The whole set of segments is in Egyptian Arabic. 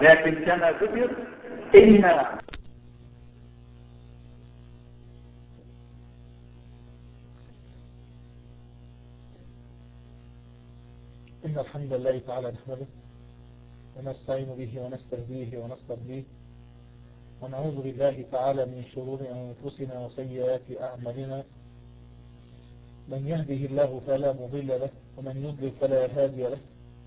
لكن كما ذكر إن إن الحمد لله تعالى نحمده ونستعين به ونستهديه ونسترضيه ونعوذ بالله تعالى من شرور أنفسنا وسيئات أعمالنا من يهده الله فلا مضل له ومن يضلل فلا هادي له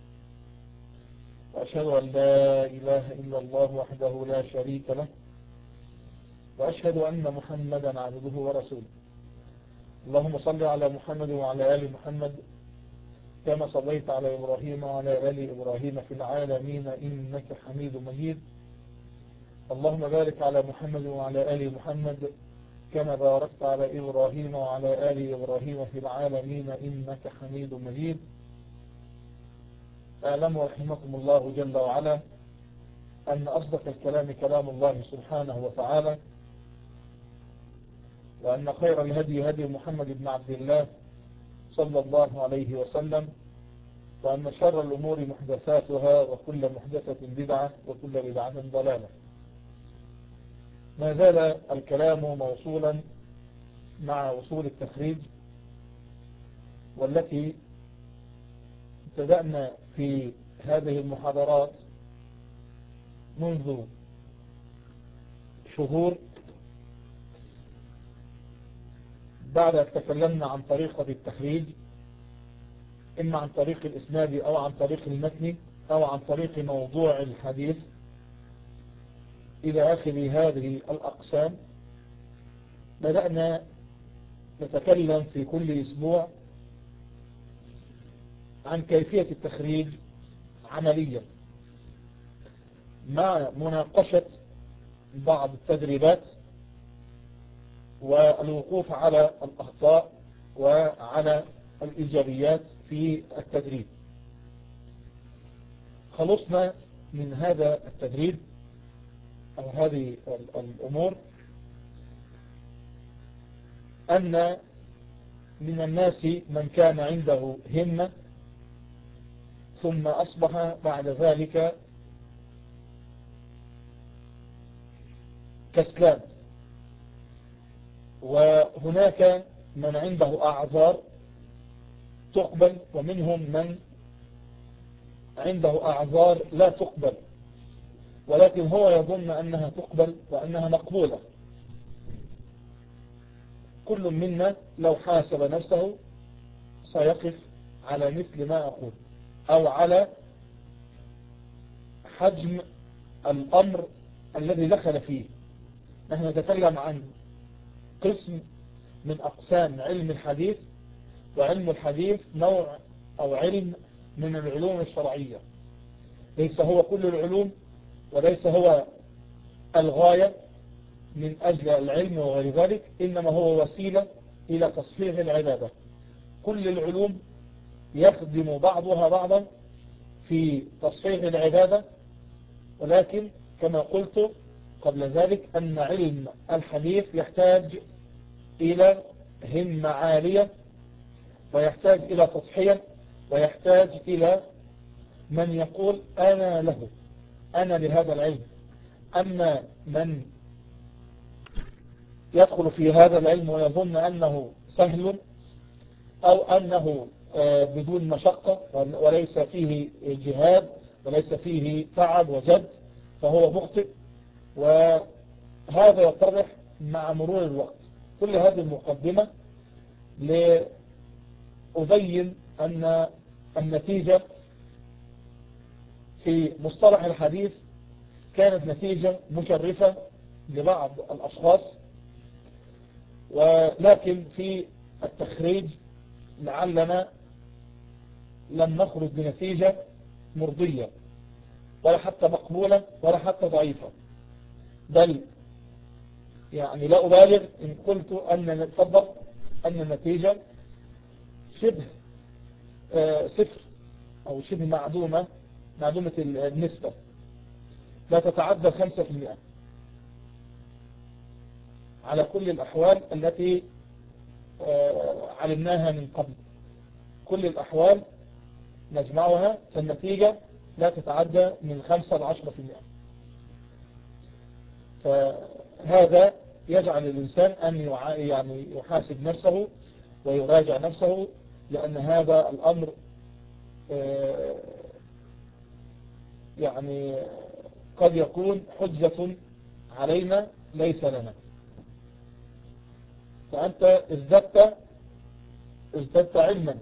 وأشهد أن لا إله إلا الله وحده لا شريك له وأشهد أن محمدا عبده ورسوله اللهم صل على محمد وعلى آل محمد كما صليت على إبراهيم وعلى آل إبراهيم في العالمين إنك حميد مجيد اللهم بارك على محمد وعلى آل محمد كما باركت على إبراهيم وعلى آل إبراهيم في العالمين إنك حميد مجيد اعلموا رحمكم الله جل وعلا أن أصدق الكلام كلام الله سبحانه وتعالى وأن خير الهدي هدي محمد بن عبد الله صلى الله عليه وسلم وأن شر الأمور محدثاتها وكل محدثة بدعة وكل بدعة ضلالة ما زال الكلام موصولا مع وصول التخريج والتي ابتدأنا في هذه المحاضرات منذ شهور بعد أن تكلمنا عن طريقة التخريج إما عن طريق الإسناد أو عن طريق المتن أو عن طريق موضوع الحديث إلى آخر هذه الأقسام بدأنا نتكلم في كل أسبوع عن كيفية التخريج عمليا مع مناقشة بعض التدريبات والوقوف على الأخطاء وعلى الإيجابيات في التدريب خلصنا من هذا التدريب أو هذه الأمور أن من الناس من كان عنده همة ثم أصبح بعد ذلك كسلان وهناك من عنده أعذار تقبل ومنهم من عنده أعذار لا تقبل ولكن هو يظن أنها تقبل وأنها مقبولة كل منا لو حاسب نفسه سيقف على مثل ما أقول أو على حجم الأمر الذي دخل فيه نحن نتكلم عن قسم من أقسام علم الحديث وعلم الحديث نوع أو علم من العلوم الشرعية ليس هو كل العلوم وليس هو الغاية من أجل العلم وغير ذلك إنما هو وسيلة إلى تصحيح العبادة كل العلوم يخدم بعضها بعضا في تصحيح العبادة ولكن كما قلت قبل ذلك أن علم الحديث يحتاج إلى همة عالية ويحتاج إلى تضحية ويحتاج إلى من يقول أنا له أنا لهذا العلم أما من يدخل في هذا العلم ويظن أنه سهل أو أنه بدون مشقة وليس فيه جهاد وليس فيه تعب وجد فهو مخطئ وهذا يتضح مع مرور الوقت كل هذه المقدمة لأبين أن النتيجة في مصطلح الحديث كانت نتيجة مشرفة لبعض الأشخاص ولكن في التخريج لعلنا لم نخرج بنتيجة مرضية ولا حتى مقبولة ولا حتى ضعيفة بل يعني لا أبالغ إن قلت أن نتفضل أن النتيجة شبه آه صفر أو شبه معدومة معدومة النسبة لا تتعدى الخمسة في المئة على كل الأحوال التي آه علمناها من قبل كل الأحوال نجمعها فالنتيجة لا تتعدى من 5 ل 10% فهذا يجعل الإنسان أن يعني يحاسب نفسه ويراجع نفسه لأن هذا الأمر يعني قد يكون حجة علينا ليس لنا فأنت ازددت ازددت علما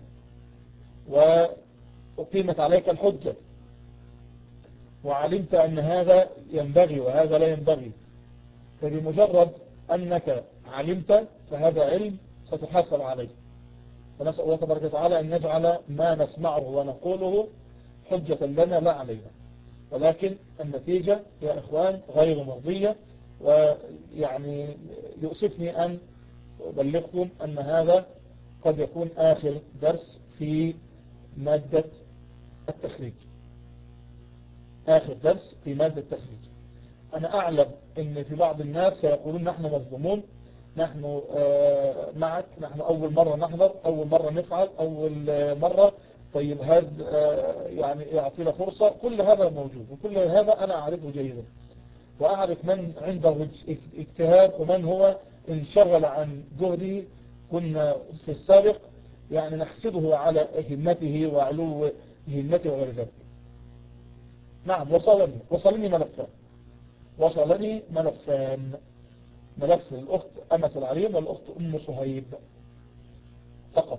وأقيمت عليك الحجة وعلمت أن هذا ينبغي وهذا لا ينبغي فبمجرد أنك علمت فهذا علم ستحاسب عليه فنسأل الله تبارك وتعالى أن يجعل ما نسمعه ونقوله حجة لنا لا علينا ولكن النتيجة يا إخوان غير مرضية ويعني يؤسفني أن أبلغكم أن هذا قد يكون آخر درس في مادة التخريج آخر درس في مادة التخريج أنا أعلم أن في بعض الناس سيقولون نحن مظلومون نحن معك نحن أول مرة نحضر أول مرة نفعل أول مرة طيب هذا يعني يعطينا فرصة كل هذا موجود وكل هذا أنا أعرفه جيدا وأعرف من عنده اجتهاد ومن هو انشغل عن جهده كنا في السابق يعني نحسده على همته وعلو همته وغير ذلك نعم وصلني وصلني ملفان وصلني ملفان ملف الأخت أمة العليم والأخت أم صهيب فقط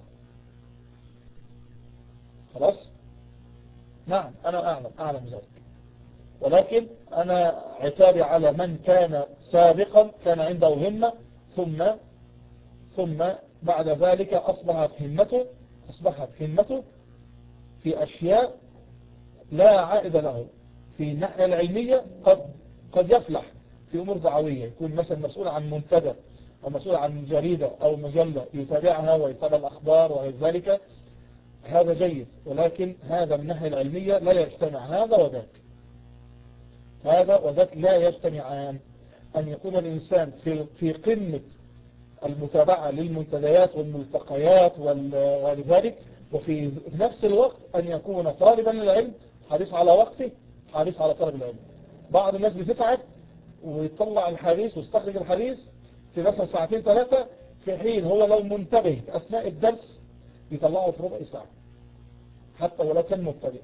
خلاص نعم أنا أعلم أعلم ذلك ولكن أنا عتابي على من كان سابقا كان عنده همة ثم ثم بعد ذلك أصبحت همته أصبحت همته في أشياء لا عائد له في الناحية العلمية قد قد يفلح في أمور دعوية يكون مثلا مسؤول عن منتدى أو مسؤول عن جريدة أو مجلة يتابعها ويتابع الأخبار وغير ذلك هذا جيد ولكن هذا من الناحية العلمية لا يجتمع هذا وذاك هذا وذاك لا يجتمعان أن يكون الإنسان في في قمة المتابعة للمنتديات والملتقيات ولذلك وفي نفس الوقت أن يكون طالبا للعلم حريص على وقته حريص على طلب العلم بعض الناس بتتعب ويطلع الحديث ويستخرج الحديث في مثلا ساعتين ثلاثة في حين هو لو منتبه أثناء الدرس يطلعه في ربع ساعة حتى ولو كان مبتدئ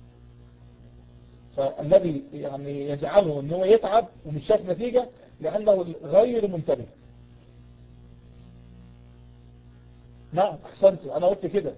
فالذي يعني يجعله ان هو يتعب ومش شايف نتيجة لأنه غير منتبه نعم أحسنت أنا قلت كده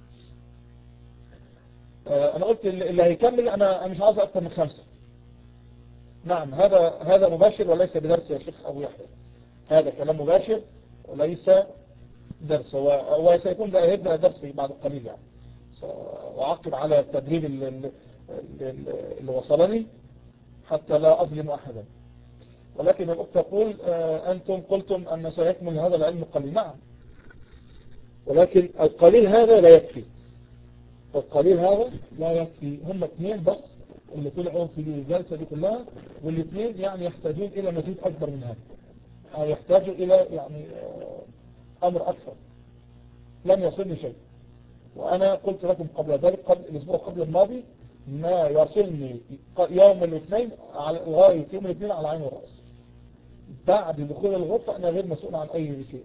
أنا قلت اللي هيكمل أنا مش عاوز أكثر من خمسة نعم هذا هذا مباشر وليس بدرس يا شيخ أبو يحيى هذا كلام مباشر وليس درس هو, هو سيكون ده هيبدأ درسي بعد قليل يعني وأعقب على التدريب اللي, اللي وصلني حتى لا أظلم أحدا ولكن الأخت تقول أنتم قلتم أن سيكمل هذا العلم قليل نعم ولكن القليل هذا لا يكفي القليل هذا لا يكفي هم اثنين بس اللي طلعوا في الجلسة دي كلها والاثنين يعني يحتاجون إلى مزيد أكبر من هذا يحتاجوا إلى يعني أمر أكثر لم يصلني شيء وأنا قلت لكم قبل ذلك قبل الأسبوع قبل الماضي ما يصلني يوم الاثنين على لغاية يوم الاثنين على عين الرأس بعد دخول الغرفة أنا غير مسؤول عن أي شيء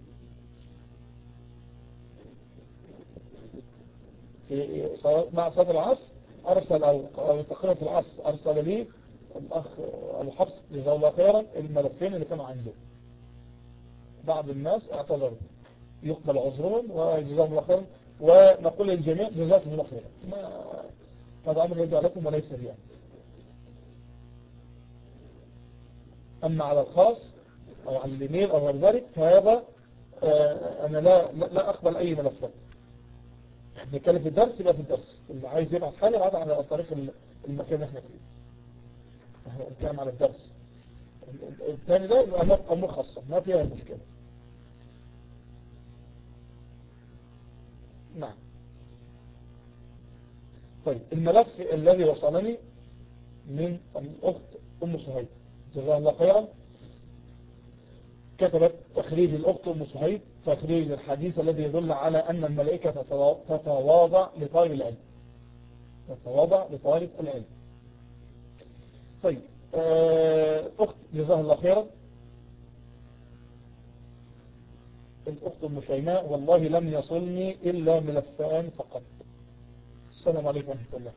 في مع صلاة العصر أرسل أو تقريبا في العصر أرسل لي الأخ أبو حفص جزاه الله خيرا الملفين اللي كانوا عنده بعض الناس اعتذروا يقبل عذرهم وجزاهم الله خيرا ونقول للجميع جزاكم الله خيرا ما هذا أمر يرجع لكم وليس لي أما على الخاص أو على الإيميل أو غير ذلك فهذا أنا لا, لا أقبل أي ملفات نتكلم في الدرس يبقى في الدرس اللي عايز يبعت حاجة يبعت على طريق المكان اللي احنا فيه احنا نتكلم على الدرس الثاني ده يبقى أمور خاصة ما فيها مشكلة نعم طيب الملف الذي وصلني من الأخت أم صهيب جزاها الله خيرا كتبت تخريج الأخت أم صهيب تخريج الحديث الذي يدل على أن الملائكة تتواضع لطالب العلم تتواضع لطالب العلم طيب آه، أخت جزاها الله خيرا الأخت أم شيماء والله لم يصلني إلا ملفان فقط السلام عليكم ورحمة الله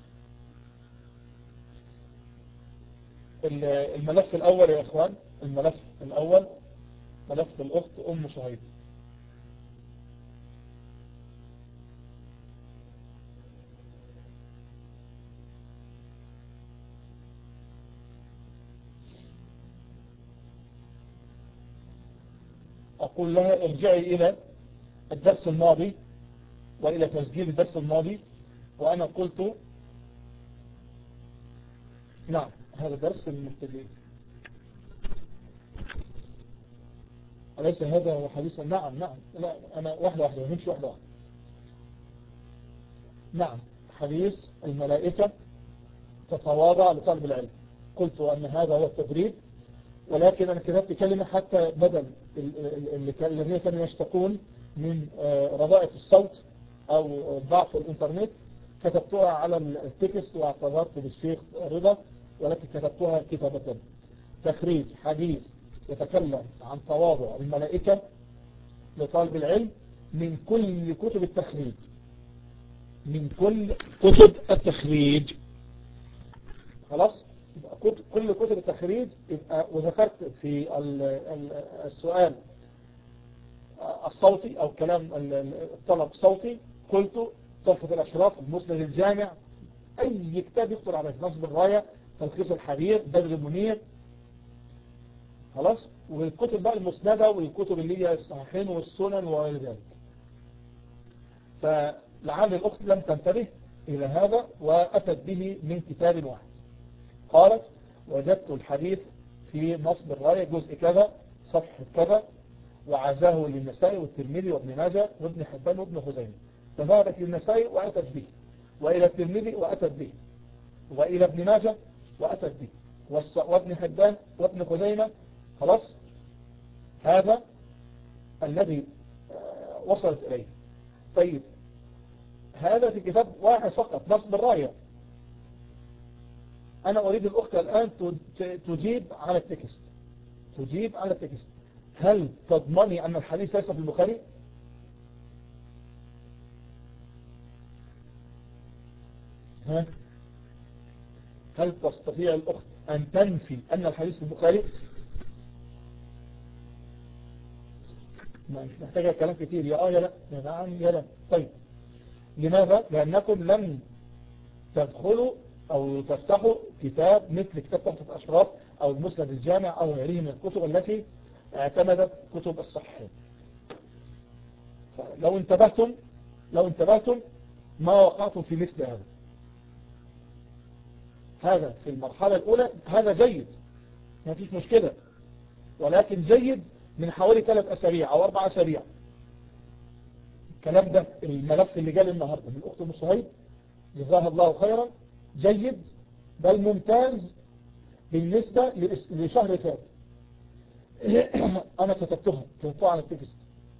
ال- الملف الأول يا إخوان الملف الأول ملف الأخت أم شهيد أقول لها ارجعي إلى الدرس الماضي وإلى تسجيل الدرس الماضي وأنا قلت نعم هذا درس المبتدئين أليس هذا هو حديث نعم نعم لا أنا واحدة واحدة نمشي واحدة واحدة نعم حديث الملائكة تتواضع لطالب العلم قلت أن هذا هو التدريب ولكن أنا كتبت كلمة حتى بدل ال- ال- اللي كان- الذين كانوا يشتكون من آه، رضاءة الصوت أو ضعف الإنترنت كتبتها على التكست واعتذرت للشيخ رضا ولكن كتبتها كتابة تخريج حديث يتكلم عن تواضع الملائكة لطالب العلم من كل كتب التخريج من كل كتب التخريج خلاص يبقى كت- كل كتب التخريج يبقى وذكرت في ال- ال- السؤال الصوتي او كلام ال- ال- الطلب صوتي قلت تحفة الاشراف المسند الجامع اي كتاب يخطر عليك نصب الراية تلخيص الحرير بدر المنير خلاص والكتب بقى المسندة والكتب اللي هي الصحيحين والسنن وغير ذلك فلعل الأخت لم تنتبه إلى هذا وأتت به من كتاب واحد قالت وجدت الحديث في نصب الراية جزء كذا صفحة كذا وعزاه للنسائي والترمذي وابن ماجه وابن حبان وابن خزيمة فذهبت للنسائي وأتت به وإلى الترمذي وأتت به وإلى ابن ماجه وأتت به والص- وابن حبان وابن خزيمة خلاص هذا الذي آه، وصلت إليه طيب هذا في كتاب واحد فقط نصب الراية أنا أريد الأخت الآن تج- تجيب على التكست تجيب على التكست هل تضمني أن الحديث ليس في البخاري ها هل تستطيع الأخت أن تنفي أن الحديث في البخاري ما مش محتاجة كلام كتير يا آه يا لا يا نعم يا لا طيب لماذا؟ لأنكم لم تدخلوا أو تفتحوا كتاب مثل كتاب تحفة الأشراف أو المسند الجامع أو غيره من الكتب التي اعتمدت كتب الصحيحين فلو انتبهتم لو انتبهتم ما وقعتم في مثل هذا هذا في المرحلة الأولى هذا جيد ما فيش مشكلة ولكن جيد من حوالي ثلاث أسابيع أو أربع أسابيع الكلام ده الملف اللي جالي النهاردة من أخت أم صهيب جزاها الله خيرا جيد بل ممتاز بالنسبة لإس- لشهر فات أنا كتبتها كتبتها على التكست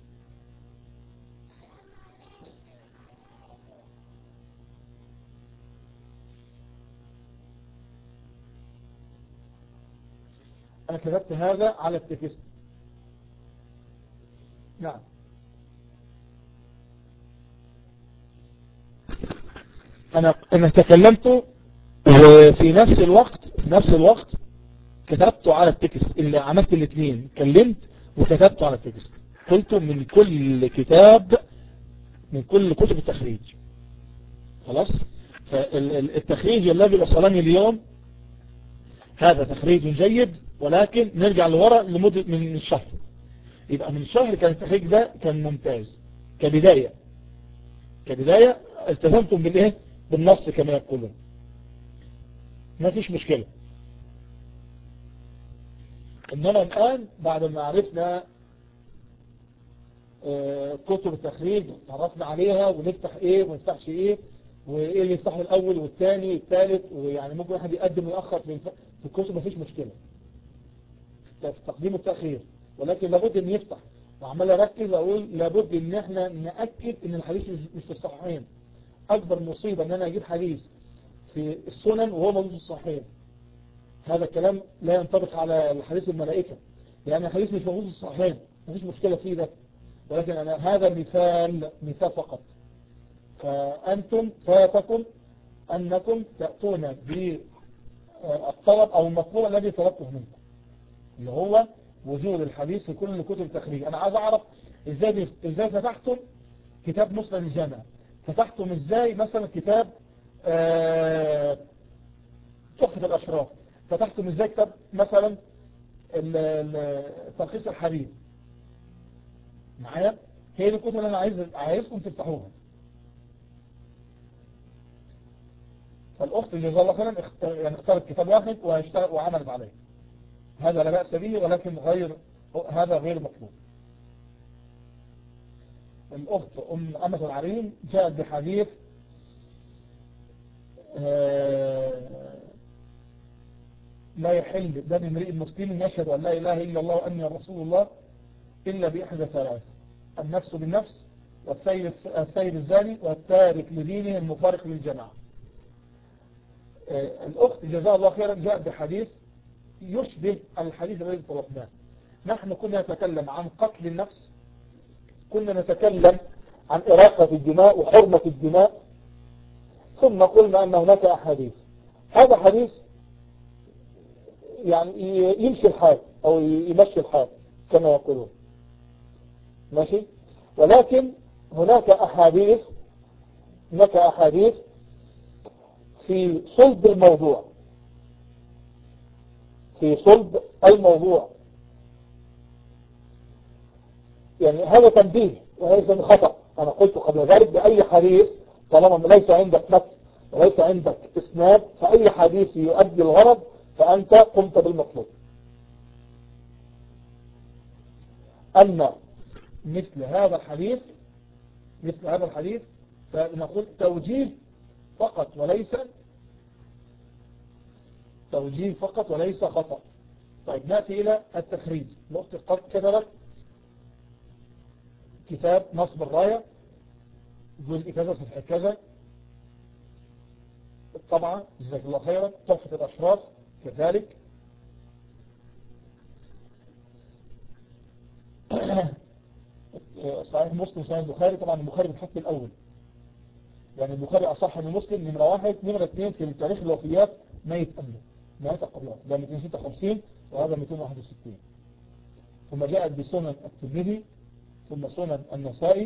أنا كتبت هذا على التكست نعم أنا أنا تكلمت وفي نفس الوقت في نفس الوقت كتبته على التكست اللي عملت الاثنين كلمت وكتبته على التكست قلت من كل كتاب من كل كتب التخريج خلاص فالتخريج الذي وصلني اليوم هذا تخريج جيد ولكن نرجع لورا لمدة من شهر يبقى من شهر كان التخريج ده كان ممتاز كبداية كبداية التزمتم بالايه بالنص كما يقولون ما فيش مشكلة انما الان بعد ما عرفنا آه، كتب التخريج تعرفنا عليها ونفتح ايه وما نفتحش ايه وايه اللي يفتحه الاول والثاني والثالث ويعني ممكن واحد يقدم ويأخر في الف- في الكتب مفيش مشكلة في التقديم والتأخير ولكن لابد ان يفتح وعمال اركز اقول لابد ان احنا نأكد ان الحديث مش- مش في الصحيحين اكبر مصيبة ان انا اجيب حديث في السنن وهو موجود في الصحيحين هذا الكلام لا ينطبق على الحديث الملائكة لأن الحديث مش موجود في الصحيحين مفيش مشكلة فيه ده ولكن أنا هذا مثال مثال فقط فأنتم فاتكم أنكم تأتون بالطلب أو المطلوب الذي طلبته منكم اللي هو وجود الحديث في كل كتب التخريج أنا عايز أعرف إزاي, إزاي فتحتم كتاب مسلم الجامع فتحتم إزاي مثلا كتاب تحفة الأشراف فتحتم إزاي كتاب مثلا تلخيص الحبيب معايا هي دي الكتب اللي أنا عايز عايزكم تفتحوها فالأخت جزا الله خيرا يعني اختارت كتاب واحد وعملت عليه هذا لا بأس به ولكن غير هذا غير مطلوب الأخت أم أمة العريم جاءت بحديث لا يحل دم امرئ مسلم يشهد أن لا إله إلا الله وأني رسول الله إلا بإحدى ثلاث النفس بالنفس والثيب الزاني والتارك لدينه المفارق للجماعة الأخت جزاها الله خيرا جاءت بحديث يشبه الحديث الذي طلبناه نحن كنا نتكلم عن قتل النفس كنا نتكلم عن إراقة الدماء وحرمة الدماء ثم قلنا أن هناك أحاديث هذا حديث يعني يمشي الحال أو يمشي الحال كما يقولون ماشي ولكن هناك أحاديث هناك أحاديث في صلب الموضوع في صلب الموضوع يعني هذا تنبيه وليس من خطأ أنا قلت قبل ذلك بأي حديث طالما ليس عندك متن وليس عندك اسناد فأي حديث يؤدي الغرض فأنت قمت بالمطلوب أما مثل هذا الحديث مثل هذا الحديث فنقول توجيه فقط وليس توجيه فقط وليس خطأ طيب نأتي إلى التخريج الأخت قد كتبت كتاب نصب الراية جزء كذا صفحة كذا طبعا جزاك الله خيرا تحفة الأشراف كذلك صحيح مسلم صحيح البخاري طبعا البخاري بالحق الأول يعني البخاري أصح من مسلم نمرة واحد نمرة اثنين في تاريخ الوفيات ميت أمه مات قبلها ده 256 وهذا 261 ثم جاءت بسنن الترمذي ثم سنن النسائي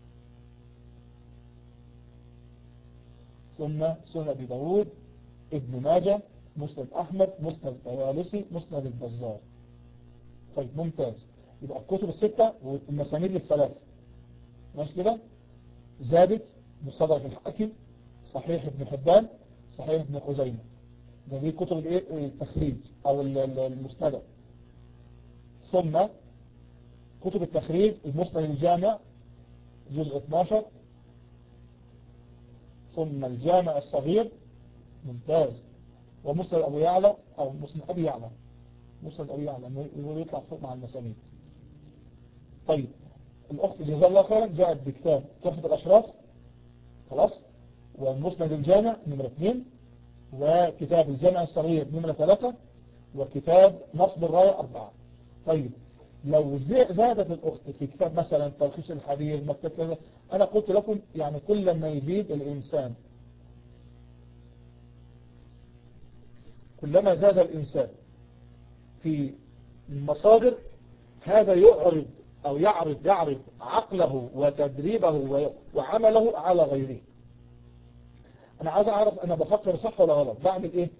ثم سنن أبي داود ابن ماجه مسند أحمد مسند الطيالسي مسند البزار طيب ممتاز يبقى الكتب الستة والمسانيد الثلاثة ماشي كده زادت مستدرك الحاكم صحيح ابن حبان صحيح ابن خزيمة ده دي كتب التخريج او المستدرك ثم كتب التخريج المسند الجامع جزء 12 ثم الجامع الصغير ممتاز ومسند أبو يعلى أو مسند أبي يعلى مسند أبي يعلى يقول يطلع فوق مع المسانيد طيب الأخت جزا الله خيرا جاءت بكتاب تحفة الأشراف خلاص والمسند الجامع نمرة 2 وكتاب الجامع الصغير نمرة 3 وكتاب نصب الراية 4 طيب لو زادت الأخت في كتاب مثلا تلخيص الحرير مكتب كذا أنا قلت لكم يعني كل ما يزيد الإنسان كلما زاد الإنسان في المصادر هذا يعرض أو يعرض يعرض عقله وتدريبه وعمله على غيره أنا عايز أعرف أنا بفكر صح ولا غلط بعمل إيه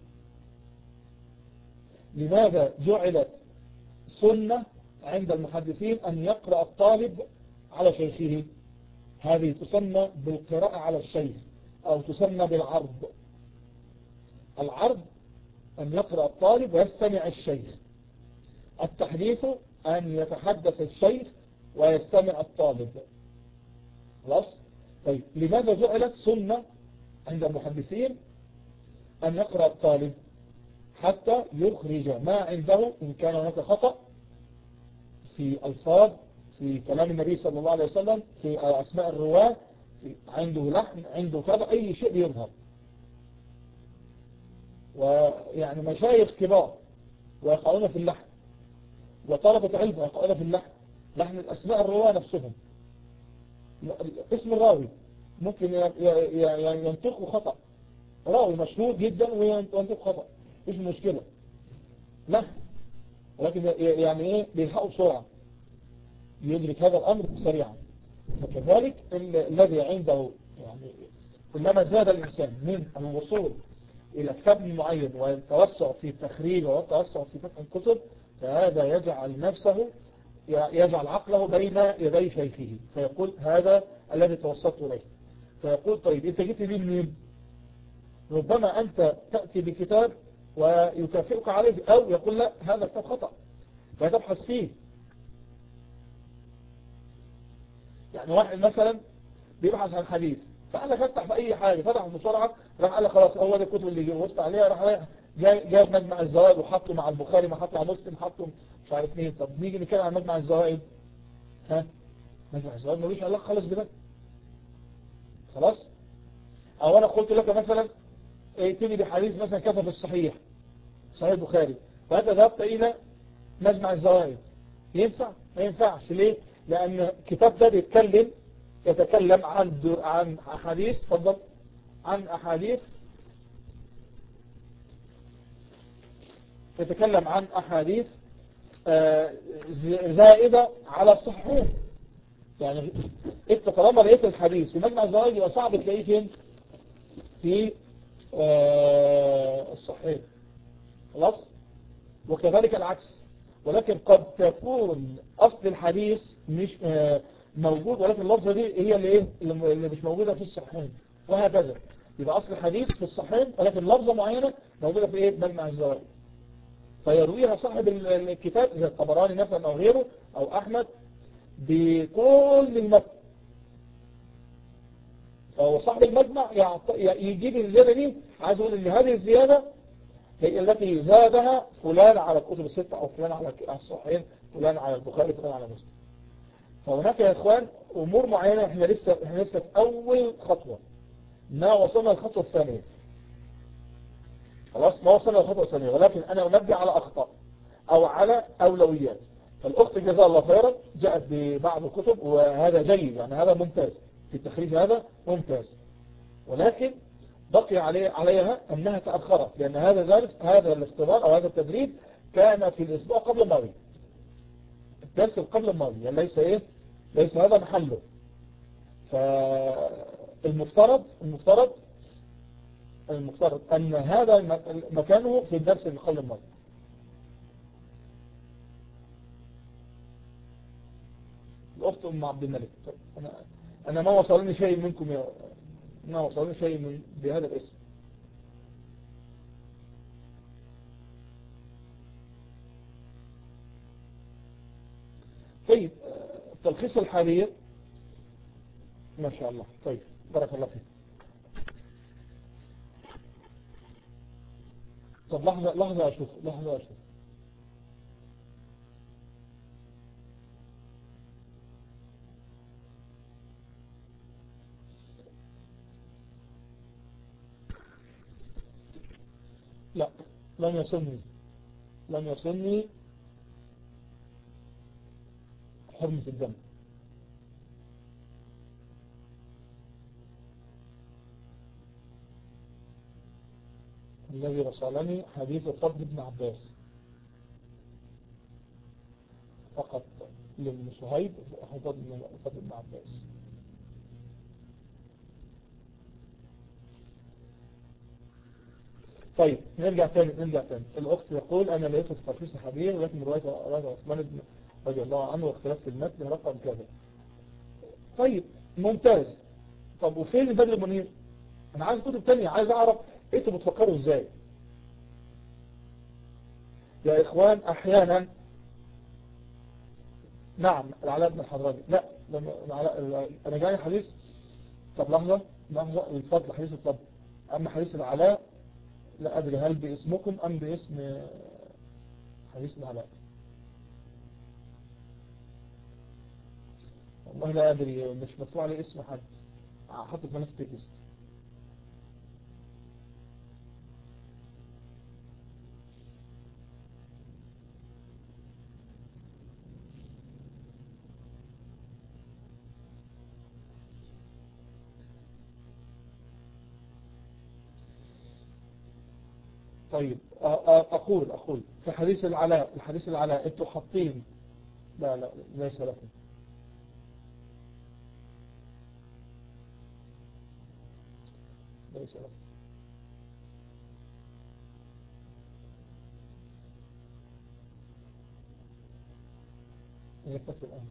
لماذا جعلت سنة عند المحدثين أن يقرأ الطالب على شيخه هذه تسمى بالقراءة على الشيخ أو تسمى بالعرض العرض أن يقرأ الطالب ويستمع الشيخ التحديث أن يتحدث الشيخ ويستمع الطالب خلاص طيب لماذا جعلت سنة عند المحدثين أن يقرأ الطالب حتى يخرج ما عنده إن كان هناك خطأ في ألفاظ في كلام النبي صلى الله عليه وسلم في أسماء الرواة في عنده لحن عنده كذا أي شيء يظهر ويعني مشايخ كبار ويقعون في اللحن وطلبة علم ويقعون في اللحن لحن الأسماء الرواة نفسهم اسم الراوي ممكن ينطقه خطأ راوي مشهور جدا وينطق خطأ مش مشكلة لا ولكن يعني ايه بيلحقوا بسرعة يدرك هذا الأمر سريعا فكذلك الذي عنده يعني كلما زاد الإنسان من الوصول إلى كتاب معين والتوسع في التخريج والتوسع في فتح الكتب فهذا يجعل نفسه يجعل عقله بين يدي شيخه فيقول هذا الذي توسطت إليه فيقول طيب انت جبت دي منين ربما انت تأتي بكتاب ويكافئك عليه او يقول لا هذا كتاب خطأ فتبحث فيه يعني واحد مثلا بيبحث عن حديث فقال لك افتح في اي حاجة فتح بسرعة راح قال لك خلاص هو ده الكتب اللي وقفت عليها راح رايح جاب مجمع الزوائد وحطه مع البخاري ما حطه مع مسلم حطه مش عارف مين طب نيجي نتكلم عن مجمع الزوائد ها مجمع الزوائد ملوش علاقه خالص بده خلاص او انا قلت لك مثلا ائتني بحديث مثلا كذا في الصحيح صحيح البخاري فانت ذهبت الى مجمع الزوائد ينفع ما ينفعش ليه لان الكتاب ده بيتكلم يتكلم عن عن احاديث تفضل عن احاديث يتكلم عن أحاديث زائدة على الصحيحين يعني انت طالما لقيت الحديث في مجمع الزوائد يبقى صعب تلاقيه فين في الصحيح خلاص وكذلك العكس ولكن قد تكون أصل الحديث مش موجود ولكن اللفظة دي هي اللي ايه اللي مش موجودة في الصحيحين وهكذا يبقى أصل الحديث في الصحيحين ولكن لفظة معينة موجودة في ايه مجمع الزوائد فيرويها صاحب الكتاب زي الطبراني مثلا أو غيره أو أحمد بكل المتن فهو صاحب المجمع يجيب الزيادة دي عايز يقول ان هذه الزيادة هي التي زادها فلان على الكتب الستة أو فلان على الصحيحين فلان على البخاري فلان على مسلم فهناك يا إخوان أمور معينة احنا لسه, احنا لسه في أول خطوة ما وصلنا الخطوة الثانية خلاص ما وصلنا للخطوة الثانية ولكن أنا أنبه على أخطاء أو على أولويات فالأخت جزاها الله خيرا جاءت ببعض الكتب وهذا جيد يعني هذا ممتاز في التخريج هذا ممتاز ولكن بقي علي عليها أنها تأخرت لأن هذا درس هذا الاختبار أو هذا التدريب كان في الأسبوع قبل الماضي الدرس قبل الماضي يعني ليس إيه ليس هذا محله فالمفترض المفترض المفترض أن هذا مكانه في الدرس اللي قبل الماضي الأخت أم عبد الملك طيب أنا, أنا ما وصلني شيء منكم يا ما وصلني شيء من بهذا الاسم طيب التلخيص الحالي ما شاء الله طيب بارك الله فيك طب لحظة لحظة أشوف لحظة أشوف لا لم يصلني لم يصلني حرمة الدم الذي رسلني حديث فضل بن عباس فقط لابن صهيب فضل بن عباس طيب نرجع تاني نرجع تاني الأخت يقول أنا لقيته في ترخيص الحبيب ولكن رواية رواية عثمان بن رضي الله عنه واختلاف في المتن رقم كذا طيب ممتاز طب وفين البدر المنير أنا عايز كتب تانية عايز أعرف انتوا بتفكروا ازاي يا إخوان أحيانا نعم العلاء بن الحضراني لا أنا جاي حديث طب لحظة لحظة الفضل حديث الفضل أما حديث العلاء لا أدري هل باسمكم أم باسم حديث العلاء والله لا أدري مش مكتوب عليه اسم حد أحطه في ملف تكست طيب أ- أ- أقول أقول في حديث العلاء الحديث العلاء أنتوا حاطين لا لا ليس لكم ليس لكم هي كفر الآن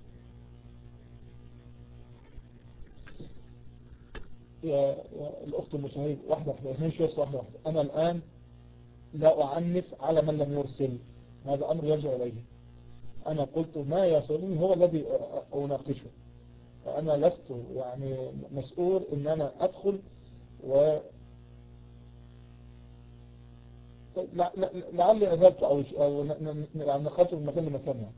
يا, يا الأخت المشاهير واحدة واحدة اثنين شوية واحدة واحدة أنا الآن لا أعنف على من لم يرسل هذا أمر يرجع إليه أنا قلت ما يصلني هو الذي أ- أناقشه فأنا لست يعني مسؤول إن أنا أدخل و طيب لع- لع- لعلي أذهبت أو ش- أو ن- ن- يعني نقلت من مكان لمكان يعني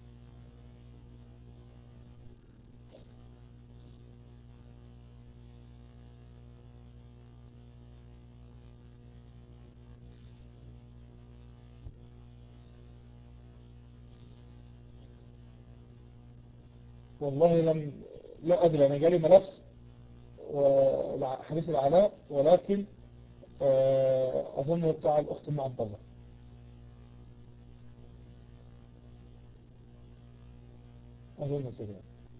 والله لم لا أدري أنا جالي ملف وحديث العلاء ولكن آه، أظن بتاع الأخت أم عبد الله أظن كده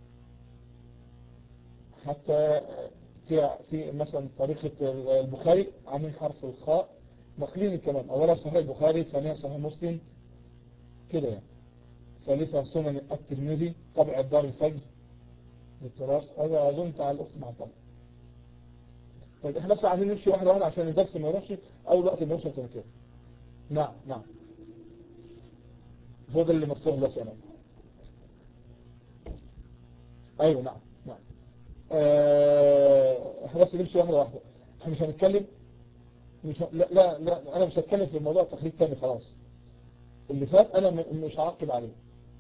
حتى في في مثلا طريقة البخاري عاملين حرف الخاء ناقلين الكلام أولا صحيح البخاري ثانيا صحيح مسلم كده يعني ثالثا سنن الترمذي طبع الدار الفجر للتراث هذا أظن بتاع الأخت مع الطلب طيب احنا بس عايزين نمشي واحدة واحدة عشان الدرس ما يروحش أول وقت ما يوصل كده كده نعم نعم هو ده اللي مفتوح بس أنا أيوه نعم نعم آه، احنا بس نمشي واحدة واحدة احنا مش هنتكلم مش ه... لا, لا لا أنا مش هتكلم في الموضوع التخريج تاني خلاص اللي فات أنا م- مش هعقب عليه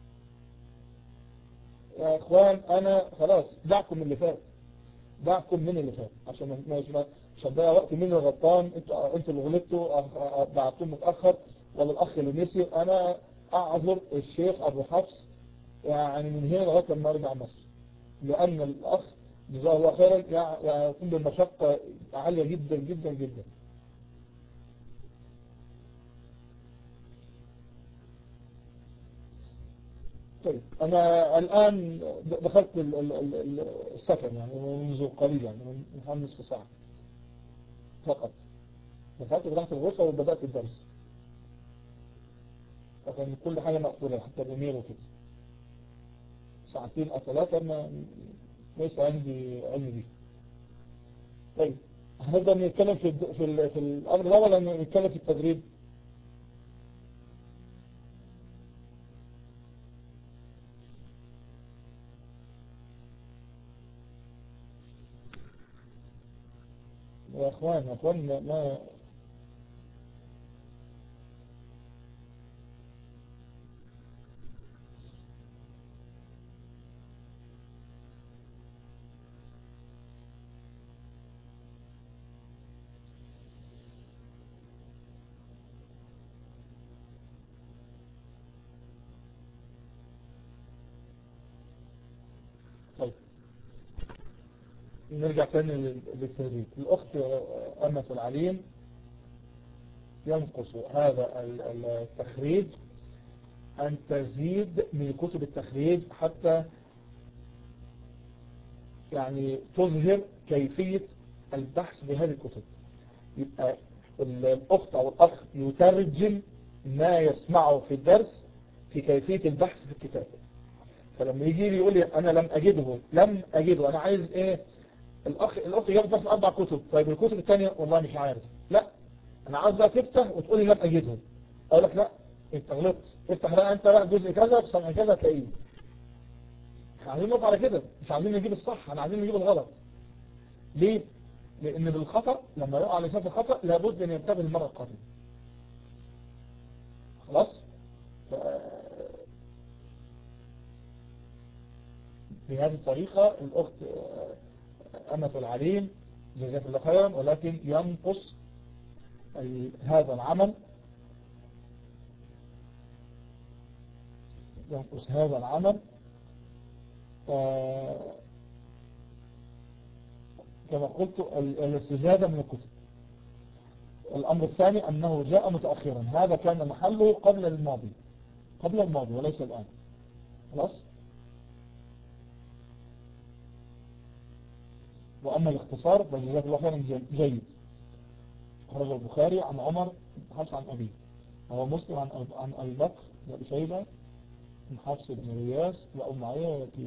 يا اخوان انا خلاص دعكم من اللي فات دعكم من اللي فات عشان ما مش ما- مش هتضيع وقت مين اللي غلطان انتوا انتوا اللي غلطتوا أخ- أ- بعتوه متاخر ولا الاخ اللي نسي انا اعذر الشيخ ابو حفص يعني من هنا لغايه لما ارجع مصر لان الاخ جزاه الله خيرا يع- يعني يكون بالمشقه عاليه جدا جدا جدا طيب أنا الآن دخلت ال- ال- ال- ال- السكن يعني منذ قليل يعني من حوالي نصف ساعة فقط دخلت فتحت الغرفة وبدأت الدرس فكان كل حاجة مقفولة حتى الإيميل وكده ساعتين أو ثلاثة ما ليس عندي علم بيه طيب هنبدأ نتكلم في الد- في ال- في الأمر ده ولا نتكلم في التدريب؟ يا اخوان يا اخوان ما- ما طيب نرجع تاني لل- للتدريب الأخت أمة العليم ينقص هذا ال- ال- التخريج أن تزيد من كتب التخريج حتى يعني تظهر كيفية البحث بهذه الكتب يبقى ال- الأخت أو الأخ يترجم ما يسمعه في الدرس في كيفية البحث في الكتاب فلما يجي لي يقول لي أنا لم أجده لم أجده أنا عايز إيه الأخ الأخت جابت بس أربع كتب طيب الكتب الثانية والله مش عارف لا أنا عايز بقى تفتح وتقول لي لم أجدهم أقول لك لا أنت غلطت افتح بقى أنت بقى جزء كذا في صنع كذا تلاقيه احنا عايزين نقف على كده مش عايزين نجيب الصح احنا عايزين نجيب الغلط ليه؟ لأن بالخطأ لما يقع الإنسان في الخطأ لابد أن ينتبه المرة القادمة خلاص؟ ف... بهذه الطريقة الأخت أمة العليم جزاك الله خيرا ولكن ينقص ال- هذا العمل ينقص هذا العمل آه، كما قلت ال- الاستزادة من الكتب الأمر الثاني أنه جاء متأخرا هذا كان محله قبل الماضي قبل الماضي وليس الآن خلاص وأما الاختصار فجزاك الله خيرا جيد خرج البخاري عن عمر حفص عن أبيه هو مسلم عن عن أبي بكر أبي شيبة من حفص بن رياس وأم معاوية ووكيع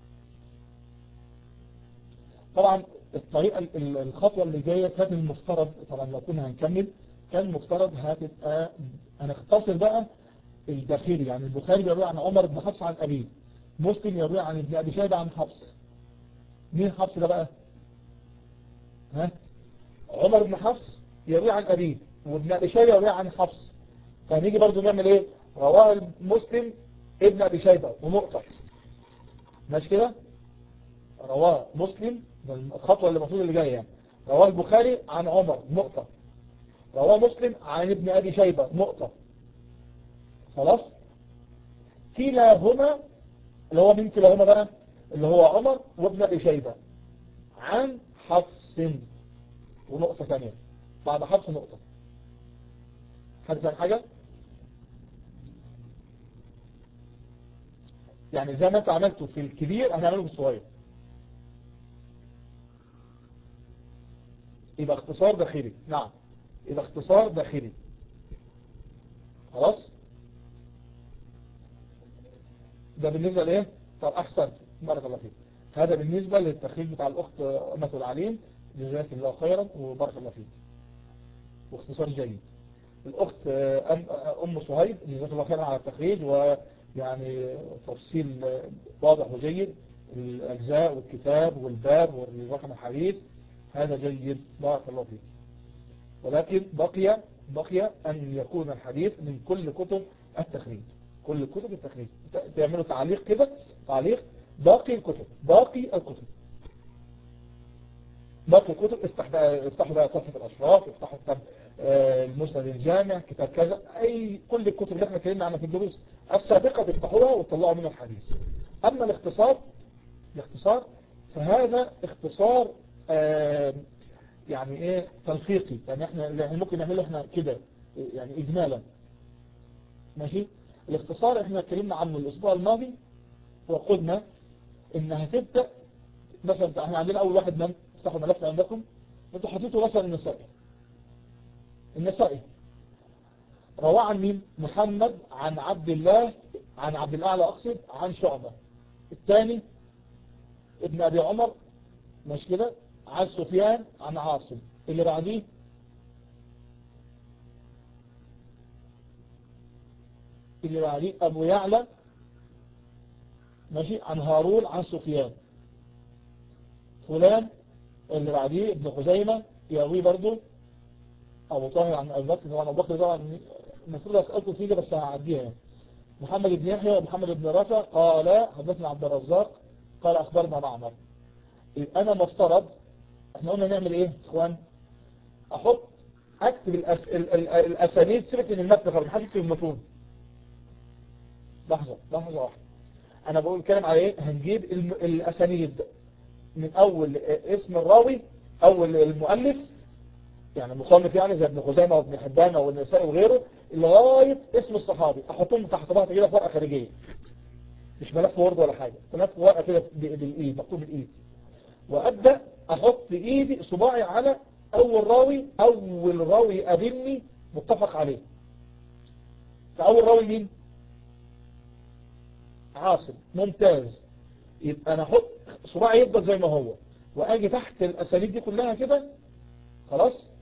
طبعا الطريقة الخطوة اللي جاية كان المفترض طبعا لو كنا هنكمل كان المفترض هتبقى هنختصر بقى الداخلي يعني البخاري بيروي عن عمر بن حفص عن أبيه مسلم يروي عن ابن أبي شيبة عن حفص مين حفص ده بقى ها عمر بن حفص يروي عن أبيه وابن أبي شيبة يروي عن حفص فهنيجي برضو نعمل ايه رواه مسلم ابن أبي شيبة ونقطة ماشي كده رواه مسلم الخطوة اللي المفروض اللي جاية يعني رواه البخاري عن عمر نقطة رواه مسلم عن ابن أبي شيبة نقطة خلاص كلاهما اللي هو مين كلاهما بقى اللي هو عمر وابن أبي شيبة عن حفص ونقطة ثانية بعد حفص نقطة حد فاهم حاجة يعني زي ما انت عملته في الكبير هنعمله في الصغير يبقى اختصار داخلي نعم يبقى اختصار داخلي خلاص ده بالنسبة لايه طب احسن بارك الله فيك هذا بالنسبة للتخريج بتاع الاخت امة العليم جزاك الله خيرا وبارك الله فيك واختصار جيد الاخت ام صهيب جزاك الله خيرا على التخريج ويعني تفصيل واضح وجيد الاجزاء والكتاب والباب والرقم الحديث هذا جيد بارك الله فيك ولكن بقي بقي أن يكون الحديث من كل كتب التخريج كل كتب التخريج تعملوا تعليق كده تعليق باقي الكتب باقي الكتب باقي الكتب افتح بقى افتحوا بقى صفحة الأشراف افتحوا كتاب المسند الجامع كتاب كذا أي كل الكتب اللي احنا اتكلمنا عنها في الدروس السابقة تفتحوها وتطلعوا منها الحديث أما الاختصار الاختصار فهذا اختصار آه يعني ايه تلفيقي يعني احنا يعني ممكن نعمله احنا كده يعني اجمالا ماشي الاختصار احنا اتكلمنا عنه الاسبوع الماضي وقلنا ان هتبدأ مثلا احنا عندنا اول واحد من افتحوا الملف عندكم انتوا حطيتوا مثلا النسائي النسائي رواه عن مين محمد عن عبد الله عن عبد الاعلى اقصد عن شعبة الثاني ابن ابي عمر مش كده عن سفيان عن عاصم اللي بعديه اللي بعديه أبو يعلى ماشي عن هارون عن سفيان فلان اللي بعديه ابن خزيمة يروي برضو أبو طاهر عن أبو بكر طبعا أبو بكر طبعا المفروض أسألكم فيه بس هعديها يعني محمد بن يحيى ومحمد بن رافع قال حدثنا عبد الرزاق قال أخبرنا معمر أنا مفترض احنا قلنا نعمل ايه اخوان احط اكتب الأس... ال... ال... الاسانيد سيبك من المتن خالص محدش يكتب المتون لحظة لحظة واحدة انا بقول كلام على ايه هنجيب الم... الاسانيد من اول اسم الراوي اول المؤلف يعني المصنف يعني زي ابن خزيمة وابن حبان والنسائي وغيره لغاية اسم الصحابي احطهم تحت بعض كده في ورقة خارجية مش ملف وورد ولا حاجة ملف ورقة كده بالايد مكتوب بالايد وابدأ احط ايدي صباعي على اول راوي اول راوي قابلني متفق عليه فاول راوي مين عاصم ممتاز يبقى انا احط صباعي يفضل زي ما هو واجي تحت الاساليب دي كلها كده خلاص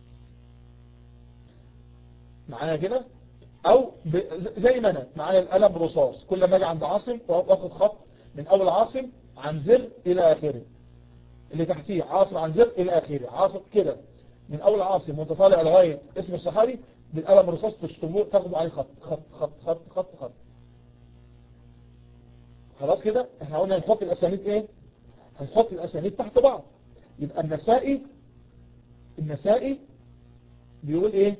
معايا كده او زي ما انا معايا القلم رصاص كل ما اجي عند عاصم واخد خط من اول عاصم عن زر الى اخره اللي تحتيه عاصم عن زر الى اخره عاصم كده من اول عاصم وانت طالع لغايه اسم الصحابي بالقلم الرصاص تشتموه تاخدوا عليه خط خط خط خط خط خط خلاص كده احنا قلنا نحط الاسانيد ايه هنحط الاسانيد تحت بعض يبقى النسائي النسائي بيقول ايه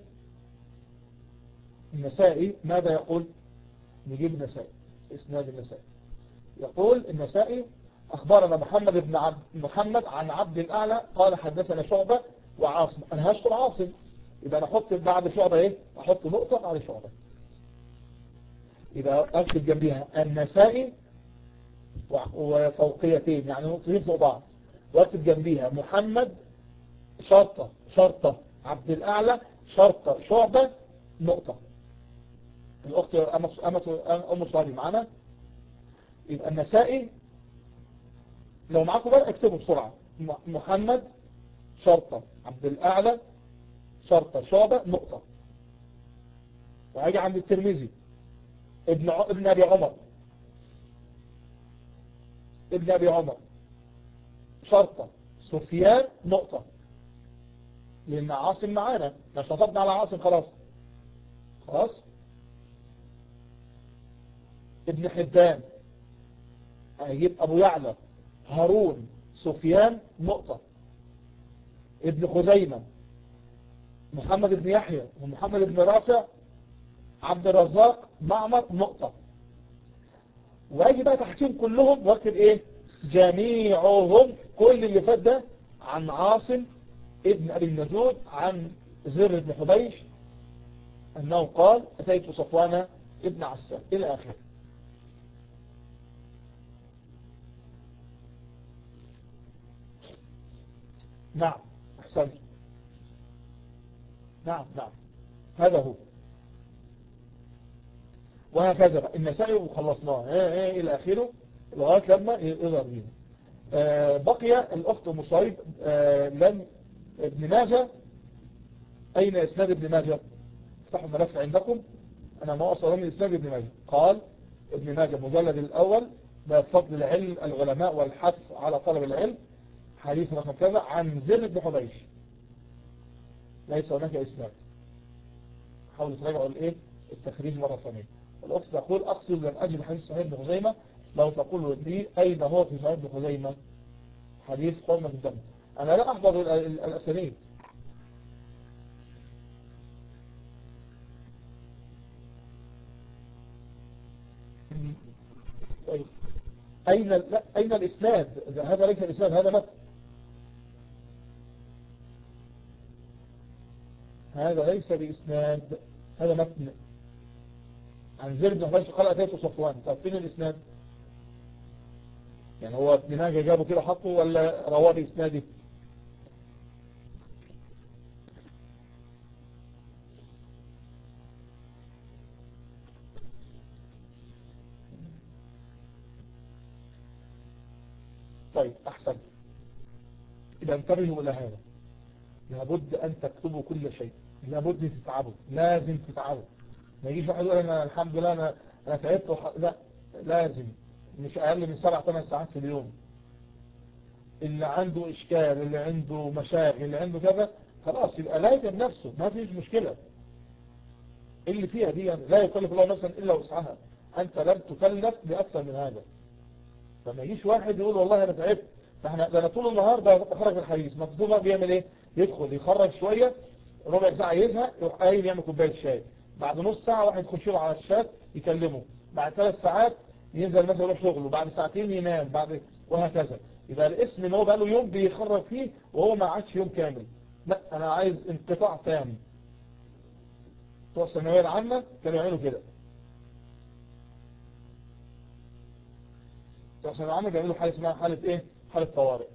النسائي ماذا يقول نجيب النسائي اسناد النسائي يقول النسائي أخبرنا محمد بن عبد محمد عن عبد الأعلى قال حدثنا شعبة وعاصم أنا هشتر عاصم يبقى انا احط بعد شعبة ايه احط نقطة بعد شعبة يبقى اكتب جنبيها النسائي وفوقيتين يعني نقطتين فوق بعض واكتب جنبيها محمد شرطة شرطة عبد الأعلى شرطة شعبة نقطة الأخت أم صالي معنا يبقى النسائي لو معاكم بقى اكتبوا بسرعة محمد شرطة عبد الأعلى شرطة شعبة نقطة وهاجي عند الترمذي ابن ع... ابن أبي عمر ابن أبي عمر شرطة سفيان نقطة لأن عاصم معانا ما شطبنا على عاصم خلاص خلاص ابن حبان هيجيب أبو يعلى هارون سفيان نقطة ابن خزيمة محمد بن يحيى ومحمد بن رافع عبد الرزاق معمر نقطة واجي بقى تحتهم كلهم واكتب ايه جميعهم كل اللي فات ده عن عاصم ابن ابي النجود عن زر بن حبيش انه قال اتيت صفوان ابن عسان الى اخره نعم احسنت نعم نعم هذا هو وهكذا بقى النسائي وخلصناه ايه ايه الى اخره لغايه لما يظهر بينا آه بقي الاخت مصيب آه لم ابن ماجه اين اسناد ابن ماجه افتحوا الملف عندكم انا ما اصلا من اسناد ابن ماجه قال ابن ماجه مجلد الاول بفضل العلم العلماء والحث على طلب العلم حديث رقم كذا عن زر بن حبيش ليس هناك اسناد حاولوا تراجعوا الايه التخريج مرة ثانية الأخت تقول أقصد لم أجد حديث صحيح ابن خزيمة لو تقول لي أين هو في صحيح ابن خزيمة حديث حرمة الدم أنا لا أحفظ الأسانيد طيب أين لا أين الإسناد هذا ليس الإسناد هذا متن هذا ليس بإسناد هذا متن عن زيد بن حبيش قال أتيت صفوان طب فين الإسناد يعني هو ابن ماجه جابه كده حطه ولا رواه بإسناده طيب أحسن إذا انتبهوا إلى هذا لابد أن تكتبوا كل شيء لابد تتعبوا لازم تتعبوا ما يجيش واحد يقول أنا الحمد لله أنا, أنا تعبت وح... لا لازم مش أقل من سبع ثمان ساعات في اليوم اللي عنده إشكال اللي عنده مشاغل اللي عنده كذا خلاص يبقى لا يتعب نفسه ما فيش مشكلة اللي فيها دي يعني لا يكلف الله نفسا إلا وسعها أنت لم تكلف بأكثر من هذا فما يجيش واحد يقول والله أنا تعبت فاحنا ده انا طول النهار بخرج من الحديث ما طول النهار بيعمل ايه يدخل يخرج شوية ربع ساعة يزهق يروح قايم يعمل كوبايه شاي بعد نص ساعة واحد يخش له على الشات يكلمه بعد ثلاث ساعات ينزل مثلا يروح شغله بعد ساعتين ينام بعد وهكذا يبقى الاسم ان هو بقى له يوم بيخرج فيه وهو ما عادش يوم كامل لا انا عايز انقطاع تام بتوع الثانويه العامه كانوا يعملوا كده بتوع الثانويه العامه بيعملوا حاله اسمها حاله ايه حاله طوارئ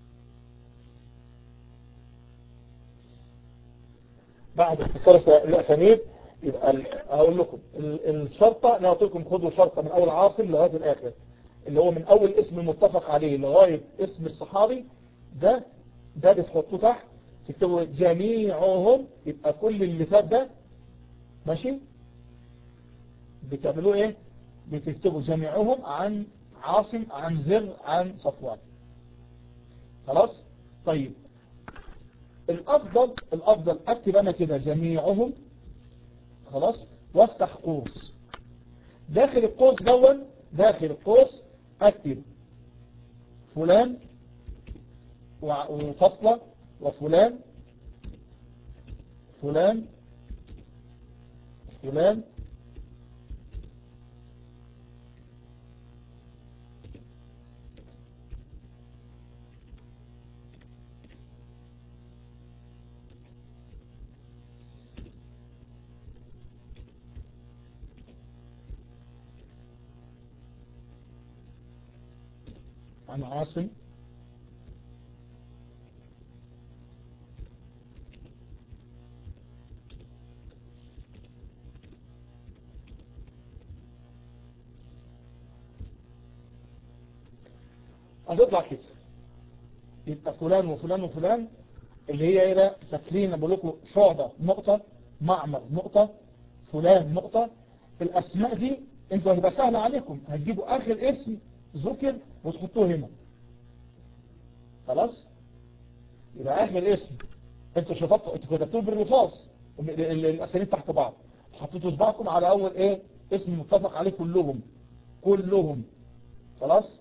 بعد اختصار الاسانيد يبقى هقول لكم الشرطة انا قلت لكم خدوا شرطة من اول عاصم لغاية الاخر اللي هو من اول اسم المتفق عليه لغاية اسم الصحابي ده ده بتحطوه تحت تكتبوا جميعهم يبقى كل اللي فات ده ماشي بتعملوه ايه بتكتبوا جميعهم عن عاصم عن زر عن صفوان خلاص طيب الافضل الافضل اكتب انا كده جميعهم خلاص وافتح قوس داخل القوس دون داخل القوس اكتب فلان وفصلة وفلان فلان فلان عن عاصم هتطلع كده يبقى فلان وفلان وفلان اللي هي ايه ده فاكرين بقول لكم شعبة نقطة معمر نقطة فلان نقطة الاسماء دي انتوا هتبقى سهلة عليكم هتجيبوا اخر اسم ذكر وتحطوه هنا خلاص يبقى اخر اسم انتوا شطبتوا انتوا كتبتوه بالرصاص الاسانيد تحت بعض حطيتوا صباعكم على اول ايه اسم متفق عليه كلهم كلهم خلاص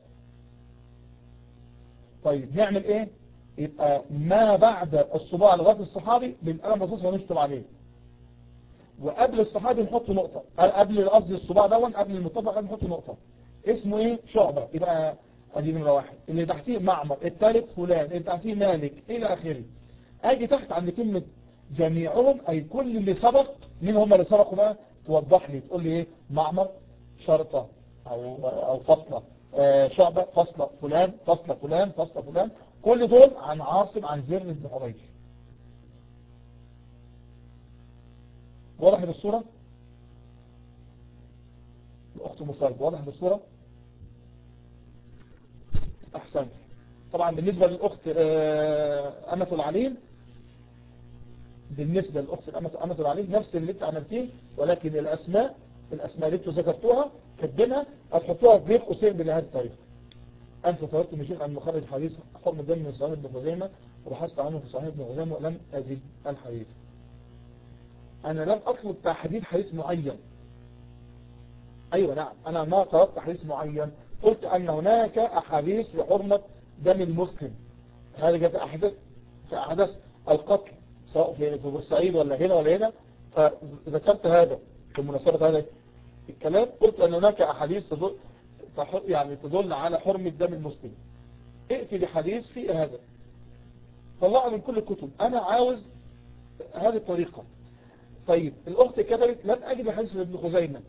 طيب نعمل ايه يبقى ما بعد الصباع لغايه الصحابي بالقلم الرصاص ونشطب عليه وقبل الصحابي نحط نقطة قبل قصدي الصباع دون قبل المتفق نحط نقطة اسمه ايه شعبة يبقى ادي نمرة واحد اللي تحتيه معمر الثالث فلان اللي تحتيه مالك الى اخره اجي تحت عند كلمة جميعهم اي كل اللي سبق مين هم اللي سبقوا بقى توضح لي تقول لي ايه معمر شرطة او او فصلة آه شعبة فصلة فلان فصلة فلان فصلة فلان كل دول عن عاصم عن زر بن حبيش وضحت الصورة الأخت مصالب وضحت الصورة أحسن طبعا بالنسبة للأخت أمة العليم بالنسبة للأخت أمة العليم نفس اللي انت عملتيه ولكن الأسماء الأسماء اللي انتوا ذكرتوها كاتبينها هتحطوها في بين قوسين بهذه الطريقة أنت طلبت من شيخ عن مخرج حديث حكم الدم من صحيح ابن خزيمة وبحثت عنه في صحيح ابن خزيمة ولم أجد الحديث أنا لم أطلب تحديد حديث معين أيوة نعم أنا ما طلبت حديث معين قلت أن هناك أحاديث بحرمة دم المسلم هذا جاء في أحداث في أحداث القتل سواء في في بورسعيد ولا هنا ولا هنا فذكرت هذا في مناسبة هذا الكلام قلت أن هناك أحاديث تدل يعني تدل على حرمة دم المسلم ائتي بحديث في هذا طلعوا من كل الكتب أنا عاوز هذه الطريقة طيب الأخت كتبت لن أجد حديث ابن خزيمة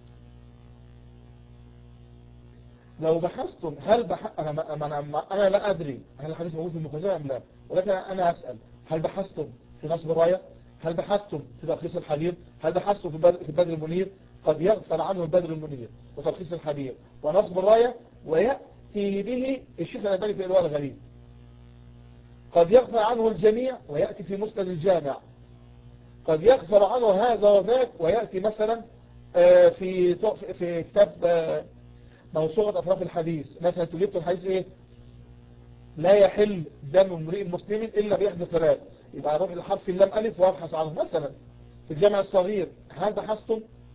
لو بحثتم هل بح... أنا, ما... أنا, أنا لا أدري هل الحديث موجود في ابن خزيمة أم لا ولكن أنا أسأل هل بحثتم في نصب الراية هل بحثتم في تلخيص الحبيب هل بحثتم في بدر, في بدر المنير قد يغفل عنه البدر المنير وتلخيص الحبيب ونصب الراية ويأتي به الشيخ الألباني في إلواء الغريب قد يغفل عنه الجميع ويأتي في مسند الجامع قد يغفل عنه هذا وذاك ويأتي مثلا في في كتاب موسوعة أطراف الحديث مثلا تجيبت الحديث إيه لا يحل دم امرئ مسلم إلا بإحدى ثلاث يبقى أروح لحرف اللام ألف وأبحث عنه مثلا في الجامع الصغير هل بحثتم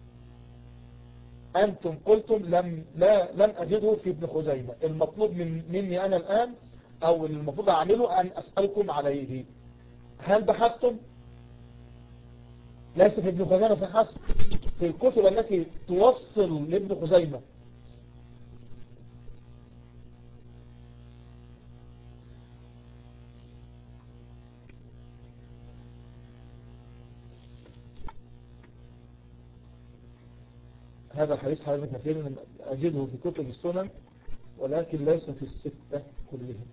أنتم قلتم لم لا لم أجده في ابن خزيمة المطلوب من مني أنا الآن أو المفروض أعمله أن أسألكم عليه هل بحثتم ليس في ابن خزيمة فحسب في الكتب التي توصل لابن خزيمة هذا الحديث حديث كثير أجده في كتب السنن ولكن ليس في الستة كلهم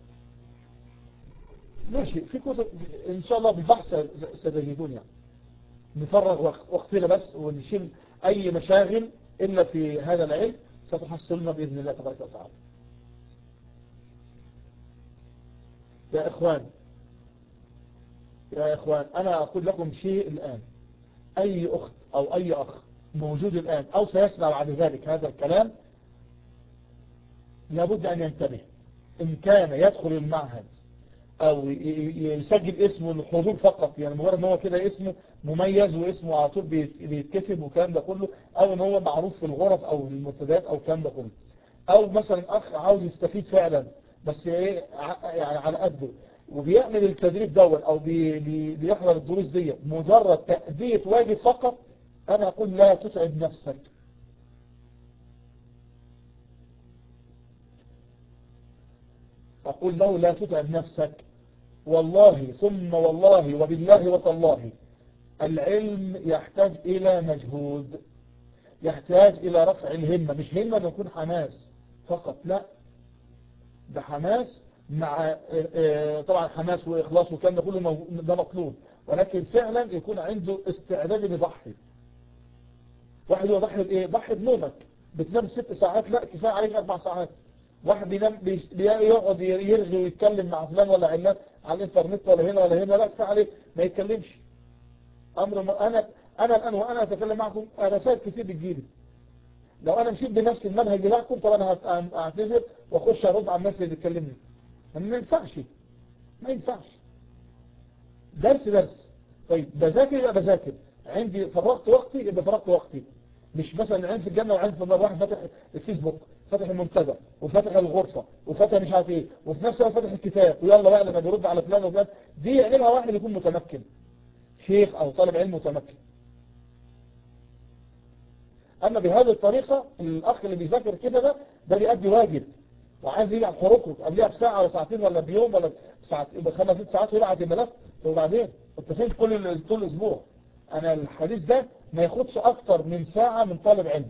ماشي في كتب إن شاء الله بالبحث ستجدون يعني نفرغ وقتنا بس ونشيل أي مشاغل إلا في هذا العلم ستحصلنا بإذن الله تبارك وتعالى يا إخوان يا إخوان أنا أقول لكم شيء الآن أي أخت أو أي أخ موجود الآن أو سيسمع بعد ذلك هذا الكلام لابد أن ينتبه إن كان يدخل المعهد أو يسجل اسمه الحضور فقط يعني مجرد ان هو كده اسمه مميز واسمه على طول بيتكتب والكلام ده كله أو إن هو معروف في الغرف أو المنتديات أو الكلام ده كله أو مثلا أخ عاوز يستفيد فعلا بس ايه يعني على قده وبيعمل التدريب دون أو بي بي بيحضر الدروس دي مجرد تأدية واجب فقط أنا أقول لا تتعب نفسك أقول له لا تتعب نفسك والله ثم والله وبالله وتالله العلم يحتاج إلى مجهود يحتاج إلى رفع الهمة مش همة نكون حماس فقط لا بحماس مع طبعا حماس وإخلاص والكلام ده كله ده مطلوب ولكن فعلا يكون عنده استعداد يضحي واحد يضحي بإيه؟ ضحي بنومك بتنام ست ساعات لا كفاية عليك أربع ساعات واحد بينام بيقعد يرغي ويتكلم مع فلان ولا علان على الانترنت ولا هنا ولا هنا لا كفاية عليه ما يتكلمش أمر ما أنا أنا الآن وأنا أتكلم معكم رسائل كتير بتجيلي لو أنا مشيت بنفس المنهج بتاعكم طب أنا أعتذر وأخش أرد على الناس اللي بتكلمني ما ينفعش ما ينفعش درس درس طيب بذاكر يبقى بذاكر عندي فرغت وقتي يبقى فرغت وقتي مش مثلا عين في الجنة وعين في النار واحد فاتح الفيسبوك فاتح المنتدى وفاتح الغرفة وفاتح مش عارف ايه وفي نفس الوقت فاتح الكتاب ويلا بقى لما بيرد على فلان وفلان دي يعملها واحد يكون متمكن شيخ او طالب علم متمكن اما بهذه الطريقة الاخ اللي بيذاكر كده ده ده بيأدي واجب وعايز يجي على الحروق قبلها بساعة ولا ساعتين ولا بيوم ولا ساعة بخمس ست ساعات ويبعت الملف وبعدين انت فين كل طول الاسبوع انا الحديث ده ما ياخدش اكتر من ساعة من طالب علم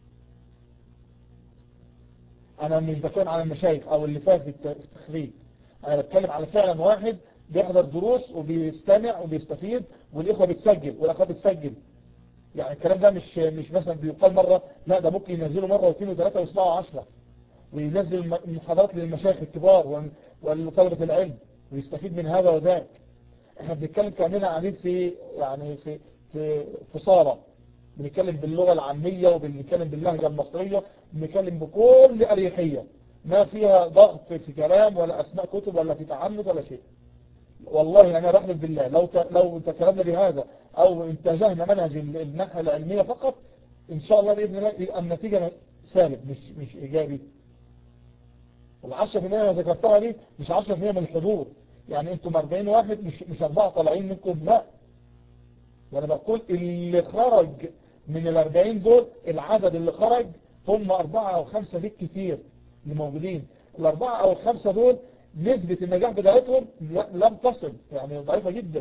انا مش بتكلم على المشايخ او اللي فات في التخريج انا بتكلم على فعلا واحد بيحضر دروس وبيستمع وبيستفيد والاخوة بتسجل والاخوة بتسجل يعني الكلام ده مش مش مثلا بيقال مرة لا ده ممكن ينزلوا مرة واثنين وثلاثة ويسمعوا عشرة وينزل محاضرات للمشايخ الكبار وطلبة العلم ويستفيد من هذا وذاك احنا بنتكلم كأننا قاعدين في يعني في في في صالة بنتكلم باللغة العامية وبنتكلم باللهجة المصرية بنتكلم بكل أريحية ما فيها ضغط في كلام ولا أسماء كتب ولا في تعنت ولا شيء والله أنا بحلف بالله لو ت... لو تكلمنا بهذا أو انتجهنا منهج الناحية العلمية فقط إن شاء الله بإذن الله النتيجة سالب مش مش إيجابي العشرة في المية ذكرتها دي مش عشرة في المية من الحضور يعني انتم 40 واحد مش مش أربعة طالعين منكم لا وانا بقول اللي خرج من ال 40 دول العدد اللي خرج هم أربعة أو خمسة بيت كتير اللي موجودين الأربعة أو الخمسة دول نسبة النجاح بتاعتهم لم تصل يعني ضعيفة جدا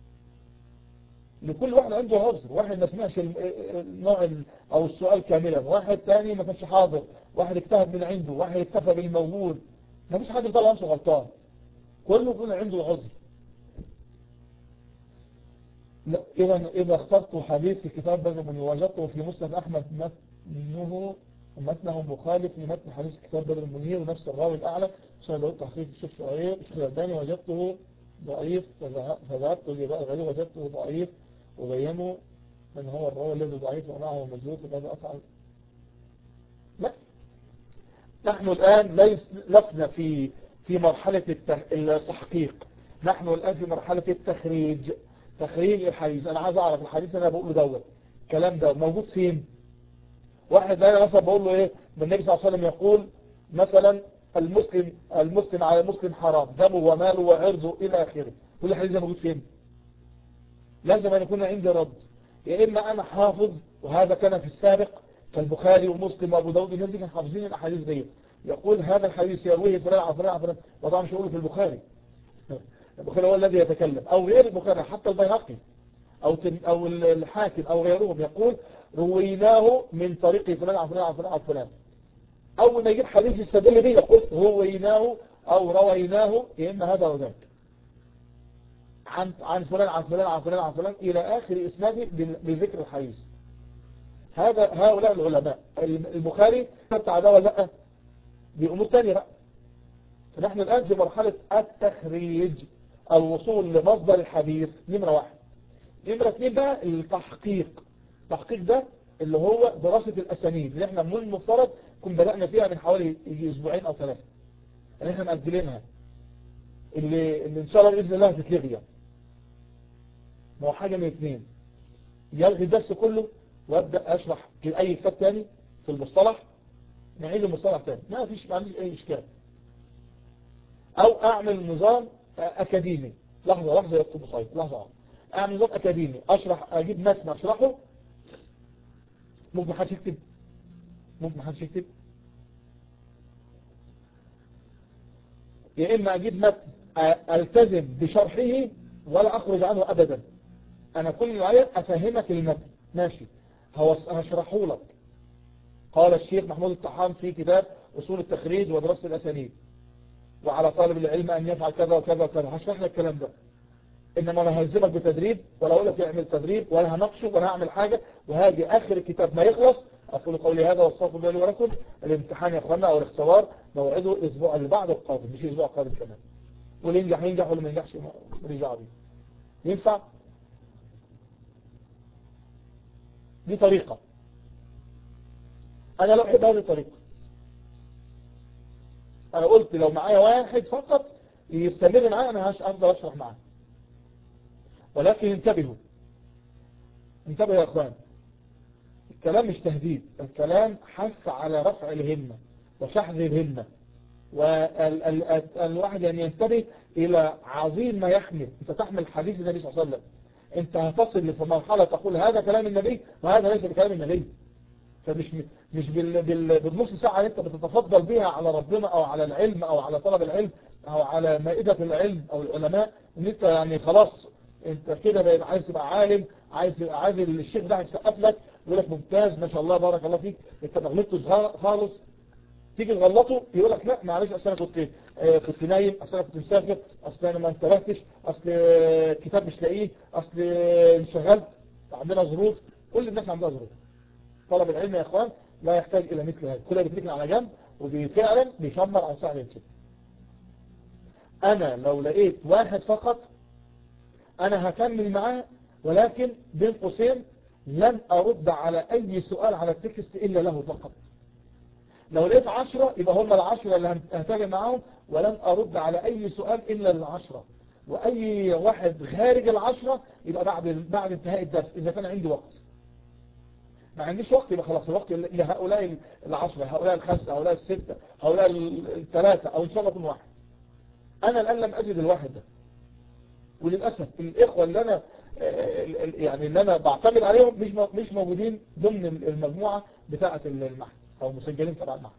لكل واحد عنده عذر واحد ما سمعش النوع أو السؤال كاملا واحد تاني ما كانش حاضر واحد اجتهد من عنده واحد اكتفى بالموجود ما فيش حد بيطلع نفسه غلطان كله يكون عنده عذر لا إذا إذا اخترت حديث في كتاب بدر من وجدته في مسند أحمد متنه متنه مخالف لمتن حديث كتاب بدر المنير ونفس الراوي الأعلى عشان لو تحقيق الشيخ شعير الشيخ الألباني وجدته ضعيف فذهبت لبقى الغريب وجدته ضعيف وبينوا من هو الراوي الذي ضعيف ومعه مجهول فماذا أفعل لا نحن الآن ليس لسنا في في مرحلة التحقيق نحن الآن في مرحلة التخريج تخريج الحديث أنا عايز أعرف الحديث أنا بقوله دوت الكلام ده موجود فين واحد أنا مثلا بقول له إيه النبي صلى الله عليه وسلم يقول مثلا المسلم المسلم على المسلم حرام دمه وماله وعرضه إلى آخره كل الحديث ده موجود فين لازم أن يكون عندي رد يا إما أنا حافظ وهذا كان في السابق كالبخاري ومسلم وأبو داود الناس كانوا حافظين الأحاديث دي يقول هذا الحديث يرويه فلان عن فلان عن فلان وطبعا مش هقوله في البخاري البخاري هو الذي يتكلم أو غير البخاري حتى البيهقي أو أو الحاكم أو غيرهم يقول رويناه من طريق فلان عن فلان عن فلان عن فلان أول ما يجيب حديث يستدل به يقول رويناه أو رويناه يا إما هذا وذاك عن عن فلان عن فلان عن فلان عن فلان إلى آخر إسناده بذكر الحديث هذا هؤلاء العلماء البخاري بتاع ده ولا لا دي أمور تانية بقى فنحن الآن في مرحلة التخريج الوصول لمصدر الحديث نمرة واحد نمرة اثنين بقى التحقيق التحقيق ده اللي هو دراسة الأسانيد اللي احنا من المفترض كنا بدأنا فيها من حوالي أسبوعين أو ثلاثة اللي احنا مأجلينها اللي, اللي إن شاء الله بإذن الله هتتلغي يعني ما هو حاجة من اثنين يلغي الدرس كله وابدأ أشرح أي كتاب تاني في المصطلح نعيد المصطلح تاني ما فيش ما عنديش أي إشكال أو أعمل نظام أكاديمي لحظة لحظة يكتب صحيح لحظة أعمل نظام أكاديمي أشرح أجيب متن أشرحه ممكن ما حدش يكتب ممكن ما حدش يكتب يا إما أجيب متن ألتزم بشرحه ولا أخرج عنه أبدا أنا كل اللي عليا أفهمك المتن ماشي هشرحه لك قال الشيخ محمود الطحان في كتاب أصول التخريج ودراسة الأسانيد وعلى طالب العلم أن يفعل كذا وكذا وكذا هشرح لك الكلام ده إنما أنا هلزمك بتدريب ولا أقول لك اعمل تدريب ولا هناقشه ولا هعمل حاجة وهاجي آخر الكتاب ما يخلص أقول قولي هذا واستغفر الله لي ولكم الامتحان يا أخوانا أو الاختبار موعده الأسبوع اللي بعده القادم مش الأسبوع القادم كمان واللي ينجح ينجح واللي ما ينجحش ماليش دعوه بيه ينفع دي طريقة أنا لو أحب هذه الطريقة أنا قلت لو معايا واحد فقط يستمر معايا أنا أفضل أشرح معاه ولكن انتبهوا انتبهوا يا أخوان الكلام مش تهديد الكلام حث على رفع الهمة وشحذ الهمة والواحد يعني ينتبه إلى عظيم ما يحمل أنت تحمل حديث النبي صلى الله عليه وسلم أنت هتصل في مرحلة تقول هذا كلام النبي وهذا ليس بكلام النبي فمش مش بال بال بالنص ساعة اللي أنت بتتفضل بها على ربنا أو على العلم أو على طلب العلم أو على مائدة العلم أو العلماء أن أنت يعني خلاص أنت كده بقى عايز تبقى عالم عايز عايز الشيخ ده يسقف لك يقول لك ممتاز ما شاء الله بارك الله فيك أنت ما غلطتش خالص تيجي تغلطه يقول لك لا معلش اصل انا كنت آه كنت نايم اصل انا كنت مسافر اصل انا ما انتبهتش اصل آه كتاب مش لاقيه اصل آه انشغلت عندنا ظروف كل الناس عندها ظروف طلب العلم يا اخوان لا يحتاج الى مثل هذا كلها بتركن على جنب وفعلا بيشمر عن ساعه يمسك انا لو لقيت واحد فقط انا هكمل معاه ولكن بين قوسين لن ارد على اي سؤال على التكست الا له فقط لو لقيت عشرة يبقى هم العشرة اللي هتاجي معاهم ولن أرد على أي سؤال إلا العشرة وأي واحد خارج العشرة يبقى بعد بعد انتهاء الدرس إذا كان عندي وقت ما عنديش وقت يبقى خلاص الوقت لهؤلاء العشرة هؤلاء الخمسة هؤلاء الستة هؤلاء الثلاثة أو إن شاء الله يكون واحد أنا الآن لم أجد الواحد ده وللأسف الإخوة اللي أنا يعني اللي أنا بعتمد عليهم مش مش موجودين ضمن المجموعة بتاعة المعهد أو مسجلين تبع المعهد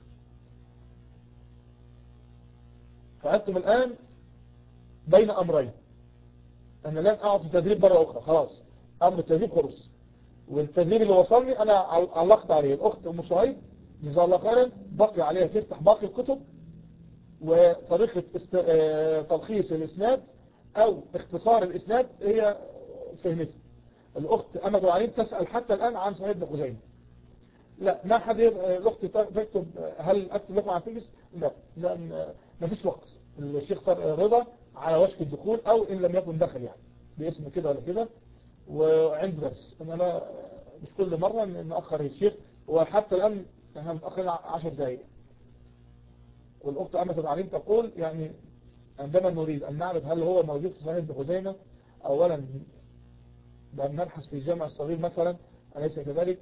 فأنتم الآن بين أمرين أنا لن أعطي تدريب مرة أخرى خلاص أمر التدريب خلص والتدريب اللي وصلني أنا علقت عليه الأخت أم شعيب جزاها الله خيرا بقي عليها تفتح باقي الكتب وطريقة است... تلخيص الإسناد أو اختصار الإسناد هي فهمته الأخت أمد عليم تسأل حتى الآن عن صحيح ابن خزيمة لا ما حد الأخت تكتب هل أكتب لكم عن تجس لا لأن ما فيش وقت الشيخ رضا على وشك الدخول أو إن لم يكن دخل يعني باسمه كده ولا كده وعنده درس أنا مش كل مرة نأخر الشيخ وحتى الآن احنا متأخرين 10 دقائق والأخت أمة العليم تقول يعني عندما نريد أن نعرف هل هو موجود في صحيح ابن خزيمة أولا بأن نبحث في الجامع الصغير مثلا أليس كذلك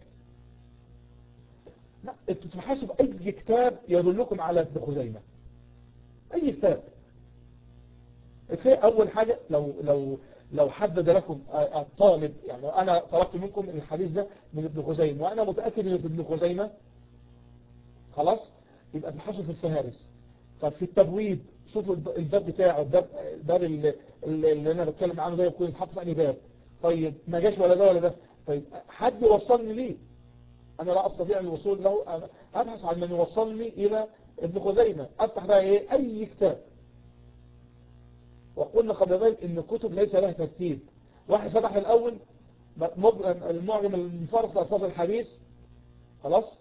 لا انتوا تبحثوا بأي كتاب يدلكم على ابن خزيمة أي كتاب في أول حاجة لو لو لو حدد لكم الطالب يعني أنا طلبت منكم الحديث ده من ابن خزيمة وأنا متأكد إنه في ابن خزيمة خلاص يبقى تبحثوا في الفهارس طب في التبويب شوفوا الباب بتاعه الباب, الباب اللي, اللي أنا بتكلم عنه ده يكون يتحط في أي باب طيب ما جاش ولا ده ولا ده طيب حد يوصلني ليه أنا لا أستطيع الوصول له أبحث عن من يوصلني إلى ابن خزيمة أفتح بقى إيه أي كتاب وقلنا قبل ذلك إن الكتب ليس لها ترتيب واحد فتح الأول المعجم المفارس لألفاظ الحديث خلاص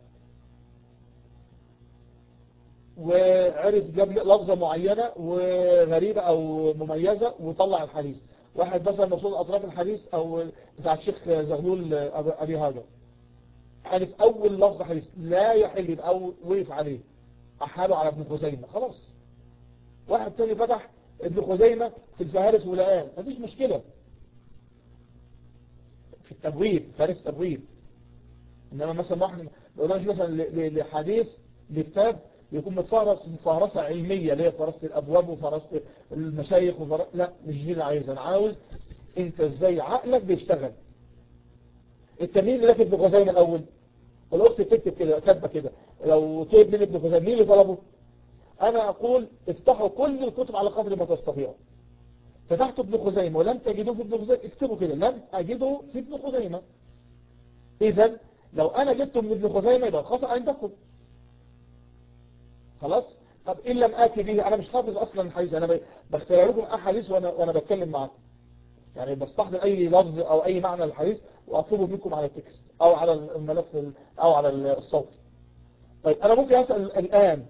وعرف جاب لفظة معينة وغريبة أو مميزة وطلع الحديث واحد مثلا مقصود أطراف الحديث أو بتاع الشيخ زغلول أبي هاجر عرف أول لفظ حديث لا يحل أو وقف عليه أحاله على ابن خزيمة خلاص واحد تاني فتح ابن خزيمة في الفهارس ولقاه مفيش مشكلة في التبويب فارس تبويب إنما مثلا واحد ما قلناش مثلا لحديث لكتاب يكون متفهرس مفهرسة علمية اللي هي فراسة الأبواب وفراسة المشايخ وفراسة لا مش دي اللي عايزها أنا عاوز أنت إزاي عقلك بيشتغل التمرين اللي في ابن خزيمة الأول والأخت تكتب كده كاتبه كده لو طلب من ابن خزيمة مين اللي طلبه أنا أقول افتحوا كل الكتب على قدر ما تستطيعوا فتحت ابن خزيمة ولم تجدوه في ابن خزيمة اكتبوا كده لم أجده في ابن خزيمة إذا لو أنا جبته من ابن خزيمة يبقى الخطأ عندكم خلاص طب إن لم آتي به أنا مش حافظ أصلا الحديث أنا بخترع لكم أحاديث وأنا, وأنا بتكلم معكم يعني بستحضر أي لفظ أو أي معنى للحديث وأطلبه منكم على التكست أو على الملف أو على الصوت طيب أنا ممكن أسأل الآن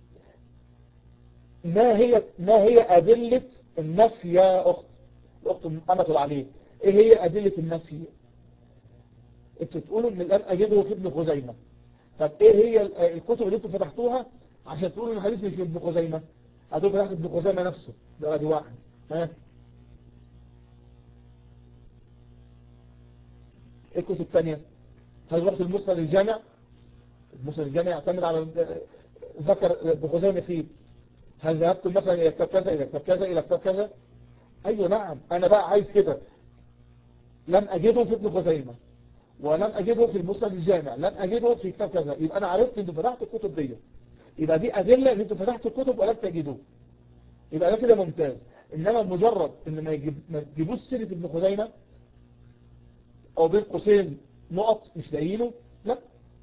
ما هي ما هي أدلة النفي يا أخت الأخت أمة العليم إيه هي أدلة النفي أنتوا تقولوا إن الآن أجده في ابن خزيمة طب إيه هي الكتب اللي أنتوا فتحتوها عشان تقولوا إن الحديث مش في ابن خزيمة هتقولوا فتحت ابن خزيمة نفسه ده دي واحد ها إيه الكتب الثانية هل رحت المسند الجامع المسند الجامع يعتمد على ذكر ابن خزيمة فيه هل ذهبت مثلا إلى كتاب كذا إلى كتاب كذا إلى كتاب كذا أيوة نعم أنا بقى عايز كده لم أجده في ابن خزيمة ولم أجده في المسند الجامع لم أجده في كتاب كذا يبقى أنا عرفت أنتوا فتحتوا الكتب دي يبقى دي أدلة أن أنتوا فتحتوا الكتب ولم تجدوه يبقى ده كده ممتاز إنما مجرد إن ما, يجيب ما تجيبوش سيرة ابن خزيمة أو بين قوسين نقط مش لاقيينه لا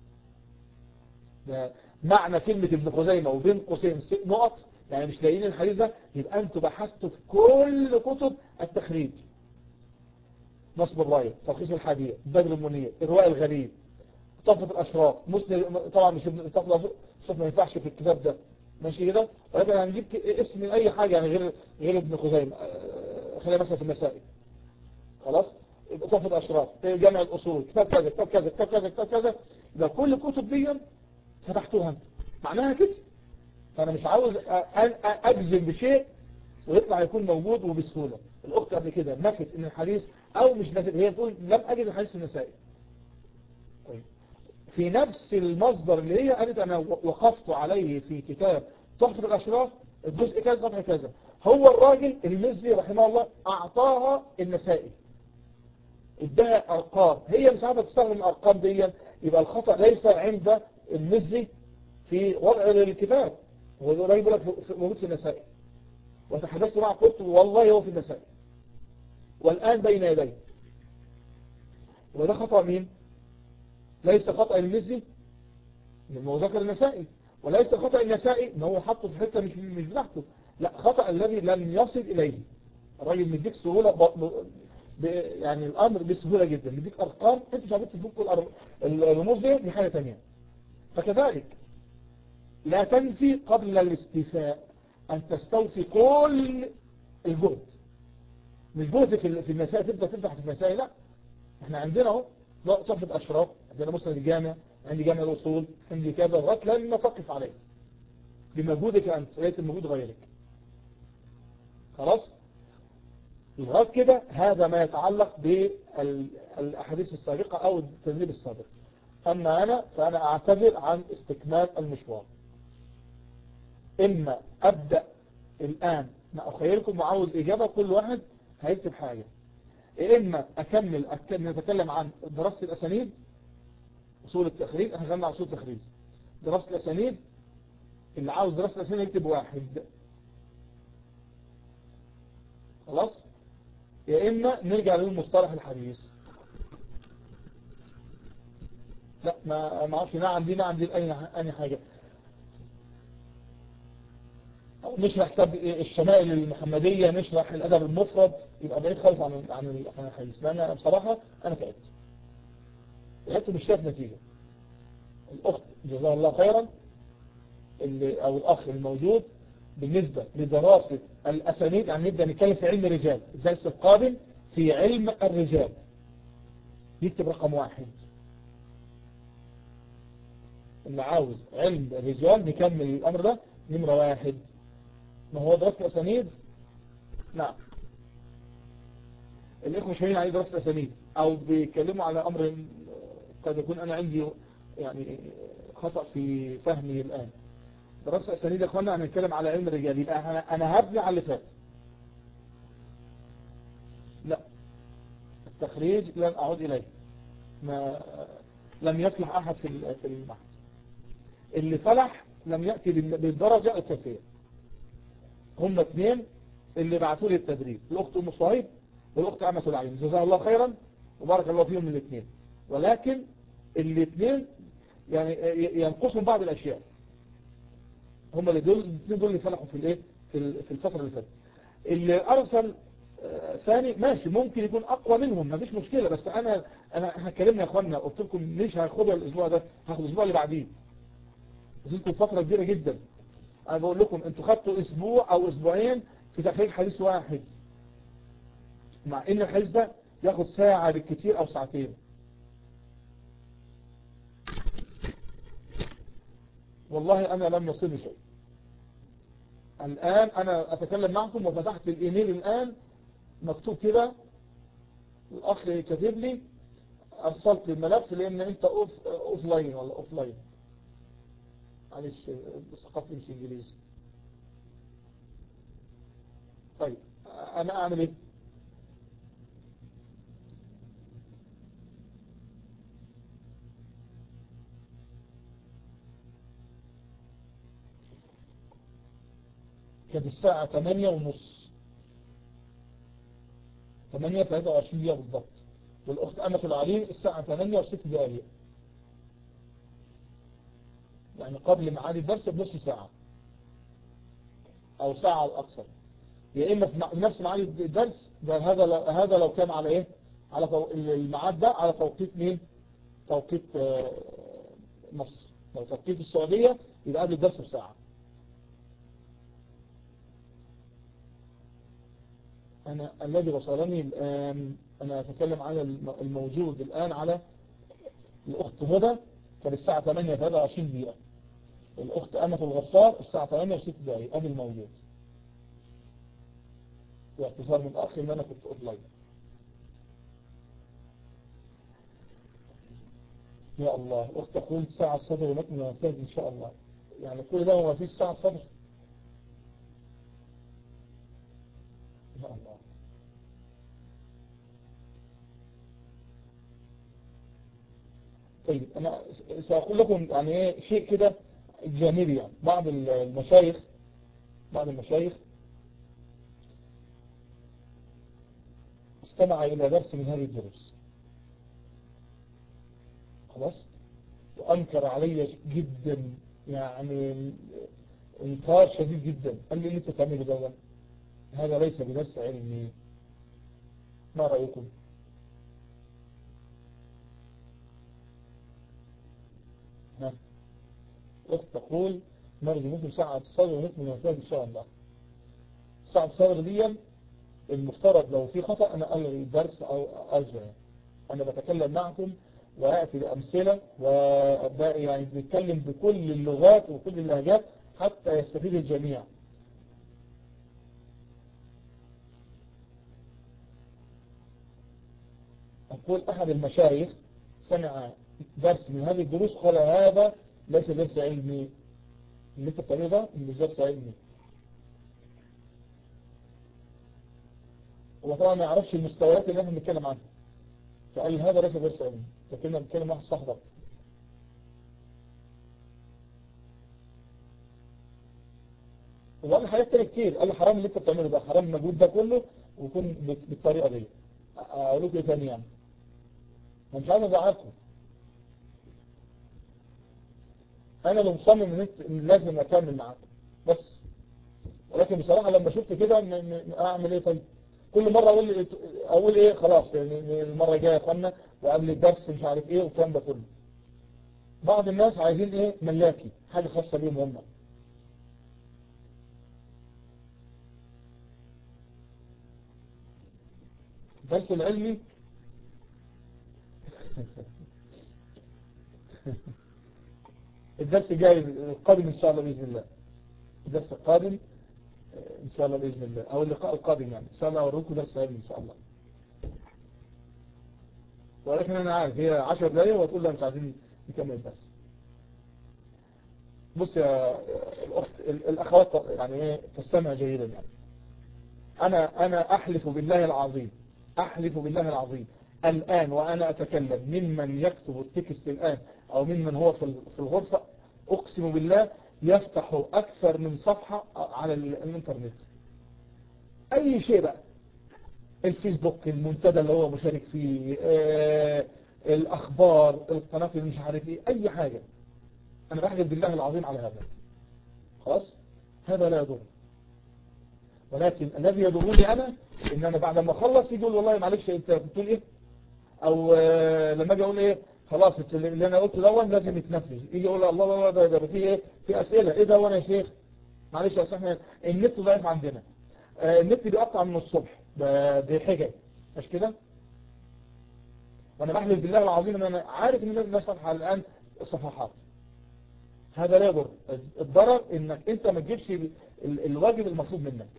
ده معنى كلمة ابن خزيمة وبين قوسين نقط يعني مش لاقيين الحديث ده يبقى انتوا بحثتوا في كل كتب التخريج نصب الراية تلخيص الحديث بدر المنير الرواء الغريب طفة الأشراف مسلم طبعا مش ابن طفة الأشراف ما ينفعش في الكتاب ده ماشي كده ولكن هنجيب اسم من أي حاجة يعني غير غير ابن خزيمة خلينا مثلا في المسائل خلاص طفة الأشراف جامع الأصول كتاب كذا كتاب كذا كتاب كذا كتاب كذا يبقى كل الكتب دي فتحتوها معناها كده فأنا مش عاوز أجزم بشيء ويطلع يكون موجود وبسهولة الأخت قبل كده نفت إن الحديث أو مش نفت هي تقول لم أجد الحديث في النسائي طيب في نفس المصدر اللي هي قالت أنا وقفت عليه في كتاب تحفة الأشراف الجزء كذا صفحة كذا هو الراجل المزي رحمه الله أعطاها النسائي ادها أرقام هي مش عارفة تستخدم الأرقام دي يبقى الخطأ ليس عند المزي في وضع الكتاب هو الراجل بيقول لك موجود في النسائي وتحدثت معه قلت والله هو في النسائي والآن بين يدي وده خطأ مين ليس خطأ المزي انه ذكر النسائي وليس خطأ النسائي ان هو حطه في حتة مش مش بتاعته لا خطأ الذي لم يصل إليه الراجل مديك سهولة ب... ب... يعني الأمر بسهولة جدا مديك أرقام انت مش عارف تفك الأر... الرموز دي دي حاجة تانية فكذلك لا تنفي قبل الاستيفاء أن تستوفي كل الجهد مش جهد في في المسائل تبدأ تفتح في المسائل لا احنا عندنا اهو طفة أشراف عندنا مسند الجامع عندي جامع الأصول عندي كذا لغاية لما تقف عليه بمجهودك أنت ليس بمجهود غيرك خلاص لغاية كده هذا ما يتعلق بالأحاديث السابقة أو التدريب السابق أما أنا فأنا أعتذر عن استكمال المشوار إما أبدأ الآن ما أخيركم وعاوز إجابة كل واحد هيكتب حاجة إما أكمل نتكلم عن دراسة الأسانيد أصول التخريج احنا غنى عن أصول التخريج دراسة الأسانيد اللي عاوز دراسة الأسانيد يكتب واحد خلاص يا إما نرجع للمصطلح الحديث لا ما ما اعرفش نعم دي نعم دي أي أي حاجة أو نشرح كتاب الشمائل المحمدية نشرح الأدب المفرد يبقى بعيد خالص عن عن عن الحديث لأن أنا بصراحة أنا تعبت تعبت مش شايف نتيجة الأخت جزاها الله خيرا اللي أو الأخ الموجود بالنسبة لدراسة الأسانيد يعني نبدأ نتكلم في علم الرجال الدرس القادم في علم الرجال يكتب رقم واحد اللي عاوز علم الرجال نكمل الأمر ده نمرة واحد ما هو دراسة الأسانيد نعم الإخوة مش عليه دراسة الأسانيد أو بيتكلموا على أمر قد يكون أنا عندي يعني خطأ في فهمي الآن دراسة الأسانيد يا أخوانا هنتكلم على علم الرجال يبقى أنا هبني على اللي فات لا التخريج لن أعود إليه ما لم يفلح أحد في في المعهد اللي فلح لم يأتي بالدرجة الكافية هم اثنين اللي بعثوا لي التدريب الأخت أم صهيب والأخت أمة العليم جزاها الله خيرا وبارك الله فيهم الاثنين ولكن الاثنين يعني ينقصهم بعض الأشياء هم اللي دول الاثنين دول اللي فلحوا في الايه في في الفترة اللي فاتت اللي ارسل ثاني ماشي ممكن يكون اقوى منهم ما فيش مشكلة بس انا انا هكلمنا يا اخوانا قلت لكم مش هاخدها الاسبوع ده هاخد الاسبوع اللي بعديه قلت لكم فترة كبيرة جدا انا بقول لكم انتوا خدتوا اسبوع او اسبوعين في تخريج حديث واحد مع ان الحديث ده ياخد ساعة بالكتير او ساعتين والله انا لم يصلني شيء الان انا اتكلم معكم وفتحت الايميل الان مكتوب كده الاخ كاتب لي ارسلت الملف لان انت اوف اوف لاين ولا اوف لاين معلش ثقافتي مش انجليزي طيب انا اعمل ايه كانت الساعة 8 ونص 8 23 دقيقة بالضبط والأخت أمة العليم الساعة 8 و6 دقائق يعني قبل ميعاد الدرس بنص ساعة أو ساعة الأكثر يا إما في نفس ميعاد الدرس ده هذا هذا لو كان على إيه على تو... الميعاد ده على توقيت مين توقيت مصر لو توقيت السعودية يبقى قبل الدرس بساعة أنا الذي وصلني الآن أنا أتكلم عن الموجود الآن على الأخت هدى كان الساعة 8 23 دقيقة الأخت أمة الغفار الساعة 8 و 6 دقائق أدي الموجود واعتذار من الأخ إن أنا كنت أوفلاين يا الله أخت تقول ساعة الصدر ونكمل وننتهي إن شاء الله يعني كل ده ما فيش ساعة صدر يا الله طيب أنا سأقول لكم يعني إيه شيء كده جانبي يعني بعض المشايخ بعض المشايخ استمع إلى درس من هذه الدروس خلاص وأنكر علي جدا يعني انكار شديد جدا قال لي اللي انت تعمله ده هذا ليس بدرس علمي ما رأيكم ها اخت تقول نرجو ممكن ساعة الصدر ونكمل ونفاق ان شاء الله ساعة الصدر دي المفترض لو في خطأ انا الغي الدرس او ارجع انا بتكلم معكم وأتي بأمثلة وأبدأ يعني بنتكلم بكل اللغات وكل اللهجات حتى يستفيد الجميع أقول أحد المشايخ سمع درس من هذه الدروس قال هذا ليس درس علمي اللي انت بتعمله ده مش درس علمي هو طبعا ما يعرفش المستويات اللي احنا بنتكلم عنها فقال لي هذا ليس درس علمي فكنا بنتكلم واحد صاحبك وقال لي حاجات تانية كتير قال لي حرام اللي انت بتعمله ده حرام المجهود ده كله ويكون بالطريقة دي اقول لكم ايه تاني يعني انا مش عايز ازعلكم انا اللي مصمم ان انت إن لازم اكمل معاكم بس ولكن بصراحة لما شفت كده اعمل ايه طيب كل مرة اقول إيه اقول ايه خلاص يعني المرة الجاية يا اخوانا وقبل الدرس مش عارف ايه والكلام ده كله بعض الناس عايزين ايه ملاكي حاجة خاصة بيهم هم الدرس العلمي الدرس الجاي القادم ان شاء الله باذن الله الدرس القادم ان شاء الله باذن الله او اللقاء القادم يعني ان شاء الله اوريكم درس علمي ان شاء الله ولكن انا عارف هي 10 دقايق وتقول لا مش عايزين نكمل الدرس بص يا الاخت الاخوات يعني ايه تستمع جيدا يعني انا انا احلف بالله العظيم احلف بالله العظيم الآن وأنا أتكلم ممن يكتب التكست الآن أو ممن هو في الغرفة أقسم بالله يفتح أكثر من صفحة على الإنترنت أي شيء بقى الفيسبوك المنتدى اللي هو مشارك فيه آه الأخبار القناة اللي مش عارف إيه أي حاجة أنا بحلف بالله العظيم على هذا خلاص هذا لا يضر ولكن الذي يضرني أنا إن أنا بعد ما أخلص يقول والله معلش أنت بتقول إيه أو آه، لما أجي أقول إيه خلاص انت اللي انا قلت دون لازم يتنفذ يجي يقول الله الله الله ده ده في ايه في اسئله ايه ده وانا يا شيخ معلش يا احنا النت ضعيف عندنا آه، النت بيقطع من الصبح ب- بحجج مش كده وانا بحلف بالله العظيم ان انا عارف ان الناس فاتحه الان صفحات هذا لا يضر الضرر انك انت ما تجيبش ال- الواجب المطلوب منك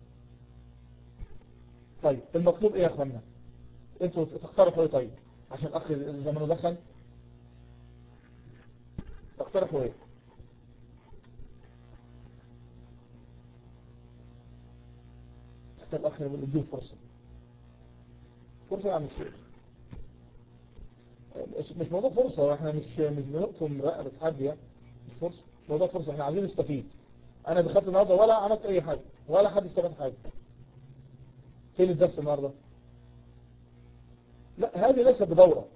طيب المطلوب ايه يا اخوانا انتوا تقترحوا ايه طيب عشان اخ زمانه دخل تقترحوا ايه حتى الاخ نديه فرصة فرصة يعني مش مش- مش موضوع فرصة احنا مش مش بنقطم رقبة حد يعني مش فرصة مش موضوع فرصة احنا عايزين نستفيد انا دخلت النهاردة ولا عملت اي حاجة ولا حد استفاد حاجة فين الدرس النهاردة لا هذه ليست بدورة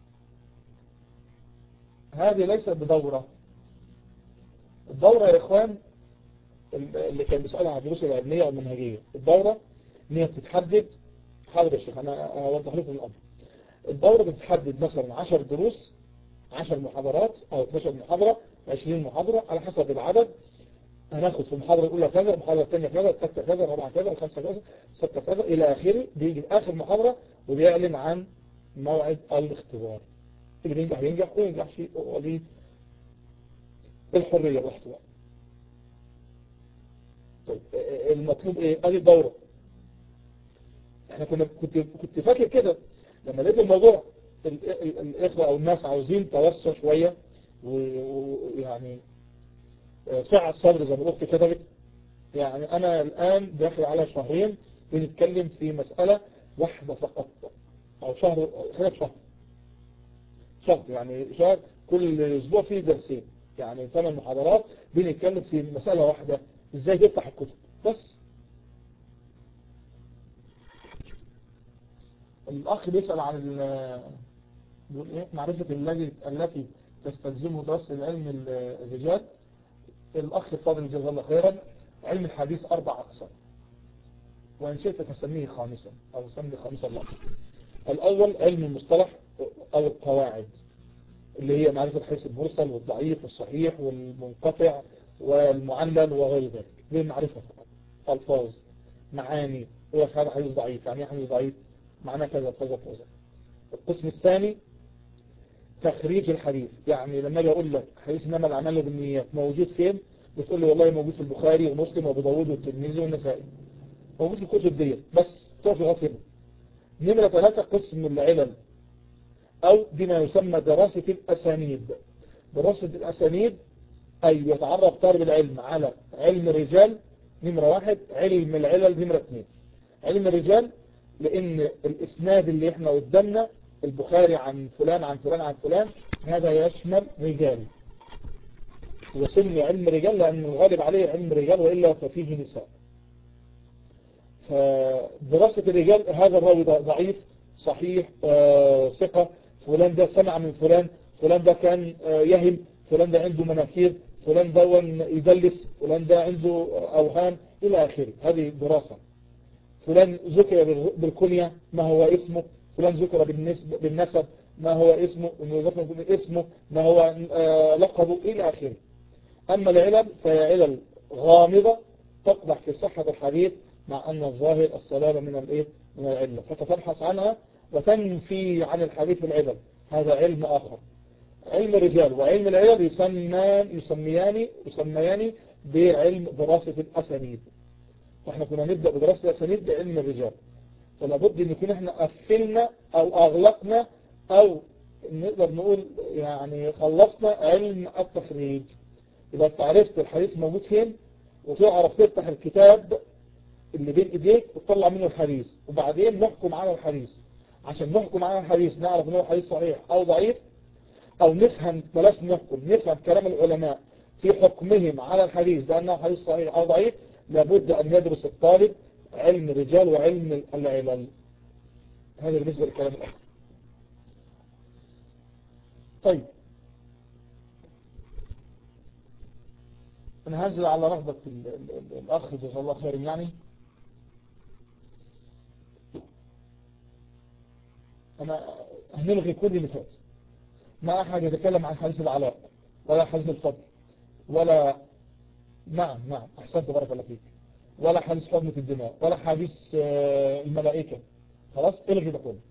هذه ليست بدورة الدورة يا إخوان اللي كان بيسألها عن الدروس العلمية والمنهجية الدورة إن هي بتتحدد حاضر يا شيخ أنا أوضح لكم الأمر الدورة بتتحدد مثلا 10 دروس 10 محاضرات أو 12 محاضرة 20 محاضرة على حسب العدد هناخد في المحاضرة الأولى كذا المحاضرة الثانية كذا الثالثة كذا الرابعة كذا الخامسة كذا الستة كذا إلى آخره بيجي في آخر محاضرة وبيعلن عن موعد الاختبار اللي بينجح بينجح واللي ينجحش وليه الحرية براحته بقى طيب آه، المطلوب ايه ادي الدورة احنا كنا كنت كنت فاكر كده لما لقيت الموضوع ال- ال- الاخوة او الناس عاوزين توسع شوية و- ويعني آه، سعة الصدر زي ما الاخت كتبت يعني انا الان داخل على شهرين بنتكلم في مسألة واحدة فقط او شهر خلال شهر شهر يعني شهر كل اسبوع فيه درسين يعني ثمان محاضرات بنتكلم في مسألة واحدة ازاي تفتح الكتب بس الاخ بيسأل عن ال- بيقول ايه معرفة الذي التي تستلزمه دراسة العلم ال- الرجال الاخ الفاضل جزاه الله خيرا علم الحديث اربع اقسام وان شئت تسميه خامسا او سمي خامسا الله الأول علم المصطلح أو القواعد اللي هي معرفة الحديث المرسل والضعيف والصحيح والمنقطع والمعلل وغير ذلك دي معرفة فقط ألفاظ معاني هو هذا حديث ضعيف يعني ايه حديث ضعيف معناه كذا كذا كذا القسم الثاني تخريج الحديث يعني لما اجي اقول لك حديث انما الاعمال بالنيات موجود فين بتقول لي والله موجود في البخاري ومسلم وابو داوود والترمذي والنسائي موجود في الكتب ديت بس تقف لغايه هنا نمرة ثلاثة قسم العلل أو بما يسمى دراسة الأسانيد دراسة الأسانيد أي يتعرف طالب العلم على علم الرجال نمرة واحد علم العلل نمرة اثنين علم الرجال لأن الإسناد اللي احنا قدامنا البخاري عن فلان عن فلان عن فلان هذا يشمل رجال وسمي علم الرجال لأن الغالب عليه علم الرجال وإلا ففيه نساء فدراسة الرجال هذا الراوي ده ضعيف صحيح آه ثقة فلان ده سمع من فلان فلان ده كان آه يهم فلان ده عنده مناكير فلان ده يدلس فلان ده عنده أوهام إلى آخره هذه دراسة فلان ذكر بالكنية ما هو اسمه فلان ذكر بالنسب بالنسب ما هو اسمه ذكر اسمه ما هو آه لقبه إلى آخره أما العلل فهي علل غامضة تقدح في صحة الحديث مع أن الظاهر السلامة من الإيه من العلة فتتبحث عنها وتنفي عن الحديث العلل هذا علم آخر علم الرجال وعلم العلل يسمان يسميان يسميان بعلم دراسة الأسانيد فاحنا كنا نبدأ بدراسة الأسانيد بعلم الرجال فلا بد ان يكون احنا قفلنا او اغلقنا او نقدر نقول يعني خلصنا علم التخريج يبقى انت عرفت الحديث موجود فين وتعرف تفتح الكتاب اللي بين ايديك وتطلع منه الحديث وبعدين نحكم على الحديث عشان نحكم على الحديث نعرف ان هو حديث صحيح او ضعيف او نفهم بلاش نحكم نفهم كلام العلماء في حكمهم على الحديث بانه حديث صحيح او ضعيف لابد ان يدرس الطالب علم الرجال وعلم العلل هذا بالنسبة للكلام الأخر طيب انا هنزل على رغبة ال- ال- ال- الاخ جزاه الله خير يعني انا هنلغي كل اللي فات ما احد يتكلم عن حديث العلاء ولا حديث الفضل ولا نعم نعم احسنت بارك الله فيك ولا حديث حرمة الدماء ولا حديث آه، الملائكة خلاص الغي ده كله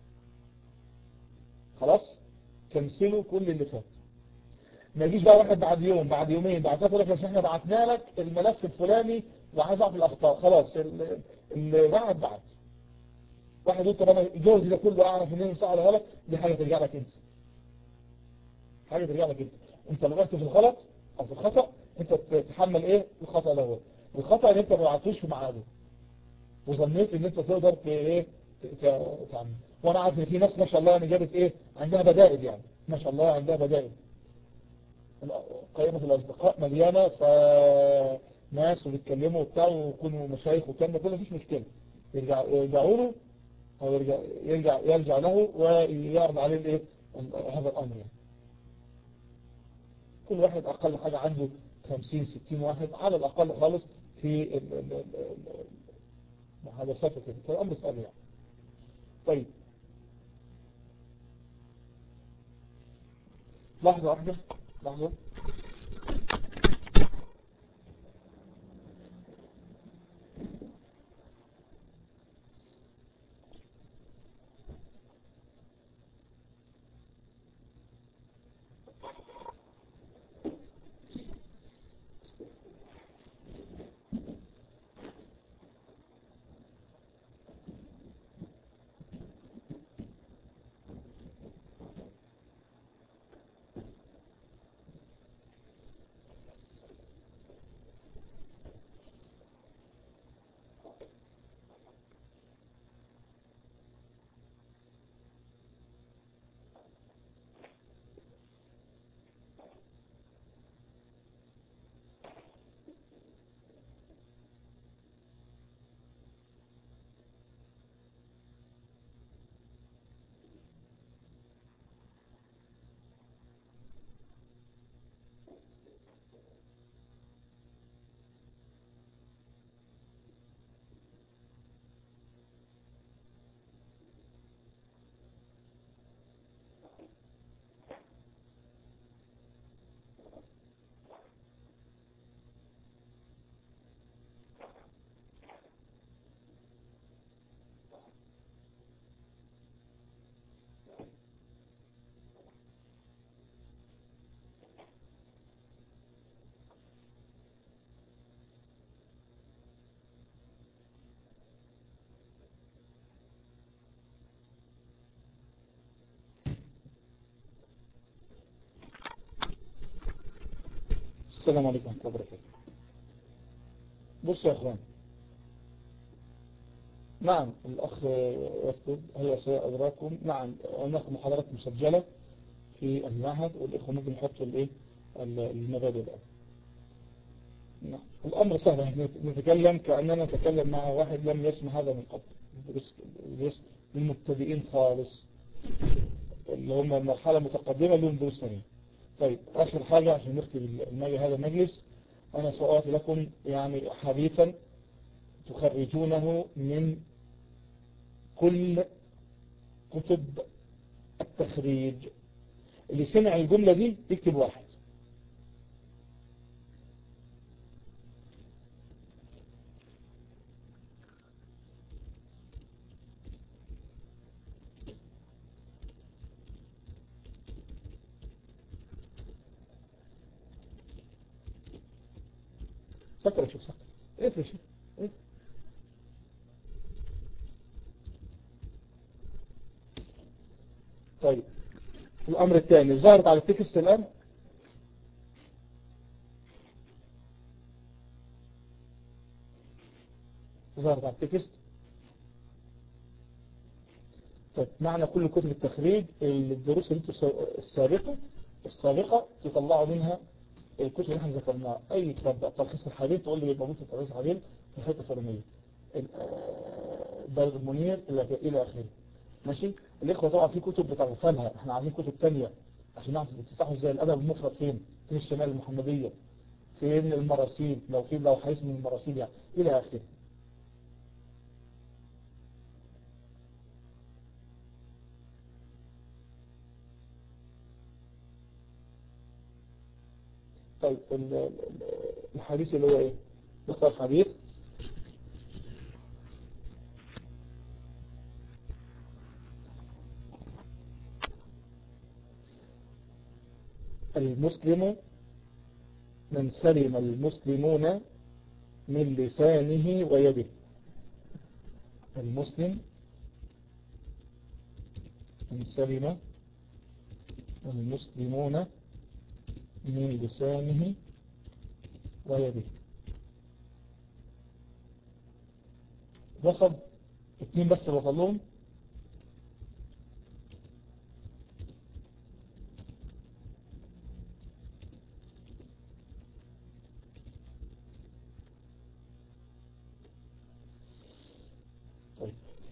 خلاص كنسلوا كل اللي فات ما يجيش بقى واحد بعد يوم بعد يومين بعد ثلاثة يقول لك يا احنا بعتنا لك الملف الفلاني وعايز اعرف الاخطاء خلاص ال- اللي بعد بعد واحد يقول طب انا جوزي ده كله اعرف منين صح ولا غلط دي حاجه ترجع لك انت حاجه ترجع لك انت انت لو وقعت في الغلط او في الخطا انت تتحمل ايه الخطا ده هو الخطا ان انت ما بعتوش في ميعاده وظنيت ان انت تقدر ت- ايه ت- ت- تعمل وانا عارف ان في ناس ما شاء الله يعني جابت ايه عندها بدائل يعني ما شاء الله عندها بدائل قائمة الأصدقاء مليانة فناس وبيتكلموا وبتاع ويكونوا مشايخ والكلام ده كله مفيش مشكلة يرجع يرجعوا له أو يرجع يرجع يرجع له ويعرض عليه الإيه ال- هذا الأمر يعني كل واحد أقل حاجة عنده 50 60 واحد على الأقل خالص في ال- ال- ال- ال- المحادثات وكده فالأمر سهل يعني طيب لحظة واحدة لحظة السلام عليكم ورحمة الله وبركاته بصوا يا اخوان نعم الأخ يكتب هل سيأدراكم نعم هناك محاضرات مسجلة في المعهد والإخوة ممكن يحطوا الإيه المبادئ الآن نعم الأمر سهل يعني نتكلم كأننا نتكلم مع واحد لم يسمع هذا من قبل ندرس ندرس للمبتدئين خالص اللي هم المرحلة المتقدمة اللي هم دروس ثانية طيب آخر حاجة عشان نختم المجلس هذا المجلس أنا سأعطي لكم يعني حديثا تخرجونه من كل كتب التخريج اللي سمع الجملة دي يكتب واحد سكر يا شيخ سكر اقفل يا شيخ اقفل طيب الأمر الثاني ظهرت على التكست الآن ظهرت على التكست طيب معنى كل كتب التخريج الدروس اللي انتوا السابقة السابقة تطلعوا منها الكتب اللي احنا ذكرناها اي كتاب بقى تلخيص الحديث تقول لي موجود في تلخيص الحديث في الحته الفلانيه بلغ المنير الى الى اخره ماشي الاخوه طبعا في كتب بتغفلها احنا عايزين كتب تانية عشان نعرف تفتحوا ازاي الادب المفرد فين فين الشمال المحمديه فين المراسيل لو في لو حديث من المراسيل يعني إلى آخره طيب ال- ال- الحديث اللي هو ايه نختار حديث المسلم من سلم المسلمون من لسانه ويده المسلم من سلم المسلمون من لسانه ويده وصل اتنين بس اللي وصل لهم طيب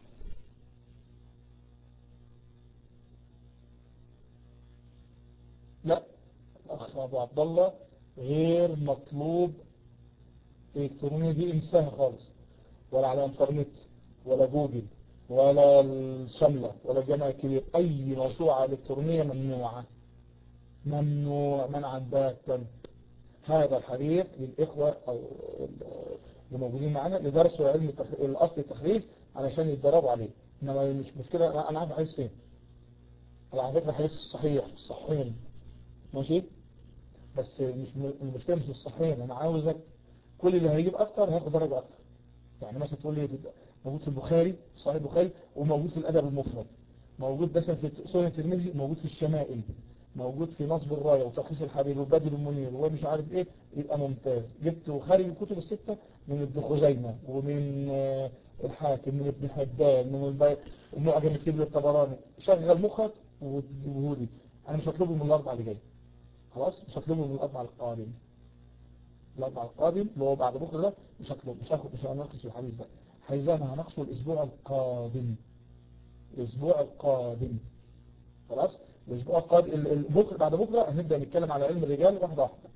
لا الأخ أبو عبد الله غير مطلوب الإلكترونية دي انساها خالص ولا على الانترنت ولا جوجل ولا الشملة ولا الجامعة الكبير أي موسوعة إلكترونية ممنوعة ممنوع منعا باتا هذا الحديث للإخوة أو اللي موجودين معنا لدرسوا علم التخ... الأصل التخريج علشان يتدربوا عليه إنما مش مشكلة أنا أنا عارف الحديث فين أنا على فكرة الحديث في الصحيح في الصحيحين ماشي بس مش م- المشكلة مش في الصحيحين أنا عاوزك كل اللي هيجيب أكتر هياخد درجة أكتر يعني مثلا تقول لي موجود في البخاري في صحيح البخاري وموجود في الأدب المفرد موجود مثلا في سنن الترمذي موجود في الشمائل موجود في نصب الراية وتلخيص الحبيب وبدر المنير ومش عارف ايه يبقى ممتاز جبت وخارج الكتب الستة من ابن خزيمة ومن آه، الحاكم من ابن حبان من البي... المعجم الكبير الطبراني شغل مخك وتجيبهولي انا مش هطلبه من الاربع اللي جاي خلاص مش هطلبه من الاربع القادم الاربع القادم اللي هو بعد بكره ده مش هطلب مش هاخد مش هناقش الحديث ده الحديث ده انا هناقشه الاسبوع القادم الاسبوع القادم خلاص الاسبوع القادم ال- ال- بكره بعد بكره هنبدا نتكلم على علم الرجال واحده واحده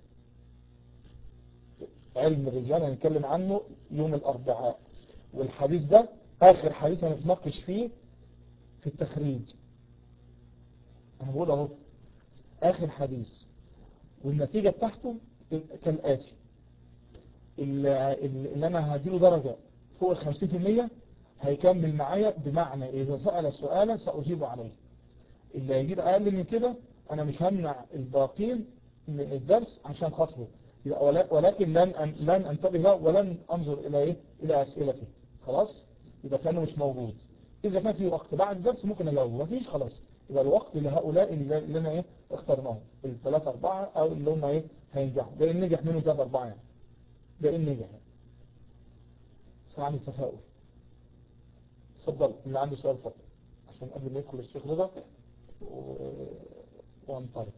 علم الرجال هنتكلم عنه يوم الاربعاء والحديث ده اخر حديث هنتناقش فيه في التخريج انا بقول اهو اخر حديث والنتيجة بتاعته كالآتي اللي اللي انا هديله درجة فوق الخمسين في المية هيكمل معايا بمعنى اذا سأل سؤالا سأجيب عليه اللي هيجيب اقل من كده انا مش همنع الباقين من الدرس عشان خاطره يبقى ولا- ولكن لن أن- لن انتبه له ولن انظر الى ايه الى اسئلته خلاص يبقى كانه مش موجود اذا كان في وقت بعد الدرس ممكن اجاوبه مفيش خلاص يبقى الوقت لهؤلاء اللي اللي انا ايه اخترناهم الثلاثة اربعة او اللي هم ايه هينجحوا ده ان نجح منهم ثلاثة اربعة يعني ده ان نجح يعني. بس أنا عندي تفاؤل اتفضل اللي عنده سؤال اتفضل عشان قبل ما يدخل الشيخ رضا و- وانطلق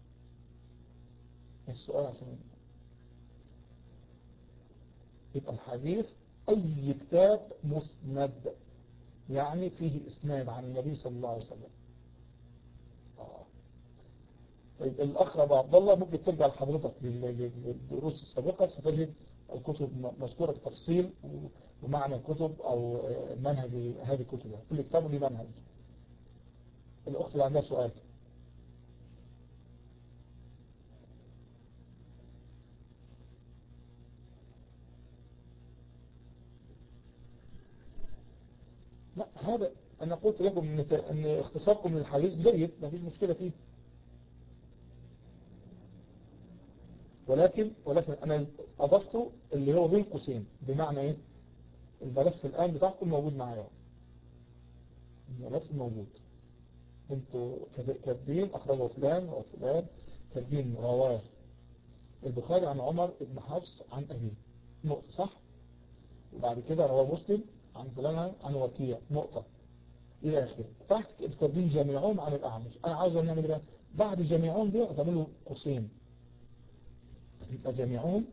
السؤال عشان يبقى الحديث أي كتاب مسند يعني فيه إسناد عن النبي صلى الله عليه وسلم آه. طيب الأخ أبو عبد الله ممكن ترجع لحضرتك لل- لل- للدروس السابقة ستجد الكتب م- مذكورة بتفصيل و- ومعنى الكتب أو آه، منهج هذه الكتب كل كتاب له منهج الأخت اللي عندها سؤال لا هذا أنا قلت لكم إن ت- إن اختصاركم للحديث جيد ما فيش مشكلة فيه ولكن ولكن أنا أضفته اللي هو بين قوسين بمعنى إيه الملف الآن بتاعكم موجود معايا الملف موجود انتوا كات- كاتبين أخرجه فلان وفلان كاتبين رواه البخاري عن عمر بن حفص عن أبيه نقطة صح وبعد كده رواه مسلم عن فلان عن وكيع نقطة إلى آخره تحت كاتبين جميعهم عن الأعمش أنا عاوز أن نعمل إيه؟ بعد جميعهم دي هتعملوا قوسين يبقى جميعهم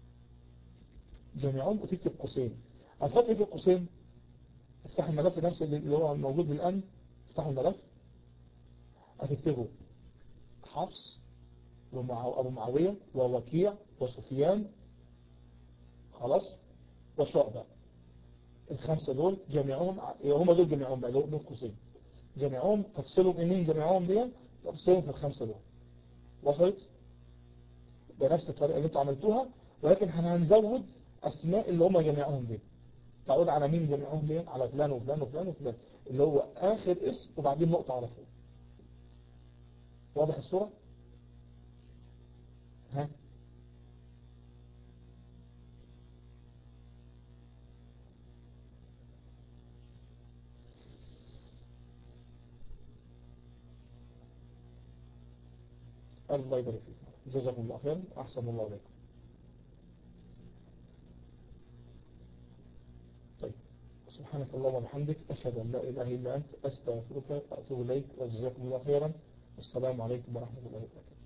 جميعهم وتكتب قوسين هتحط ايه في القوسين افتح الملف نفسه اللي اللي هو موجود الآن افتحوا الملف هتكتبوا حفص وأبو معاوية ووكيع وسفيان خلاص وشعبة الخمسة دول جميعهم هم دول جميعهم بقى دول قوسين جميعهم تفصيلهم منين جميعهم دي تفصيلهم في الخمسة دول وصلت بنفس الطريقة اللي انتوا عملتوها ولكن هنزود اسماء اللي هم جميعهم دي تعود على مين جميعهم دي على فلان وفلان وفلان وفلان اللي هو اخر اسم وبعدين نقطة على فوق واضح الصورة ها الله يبارك فيك جزاكم الله خير أحسن الله عليكم طيب سبحانك اللهم وبحمدك أشهد أن لا إله إلا أنت أستغفرك وأتوب إليك وجزاكم الله خيرا السلام عليكم ورحمة الله وبركاته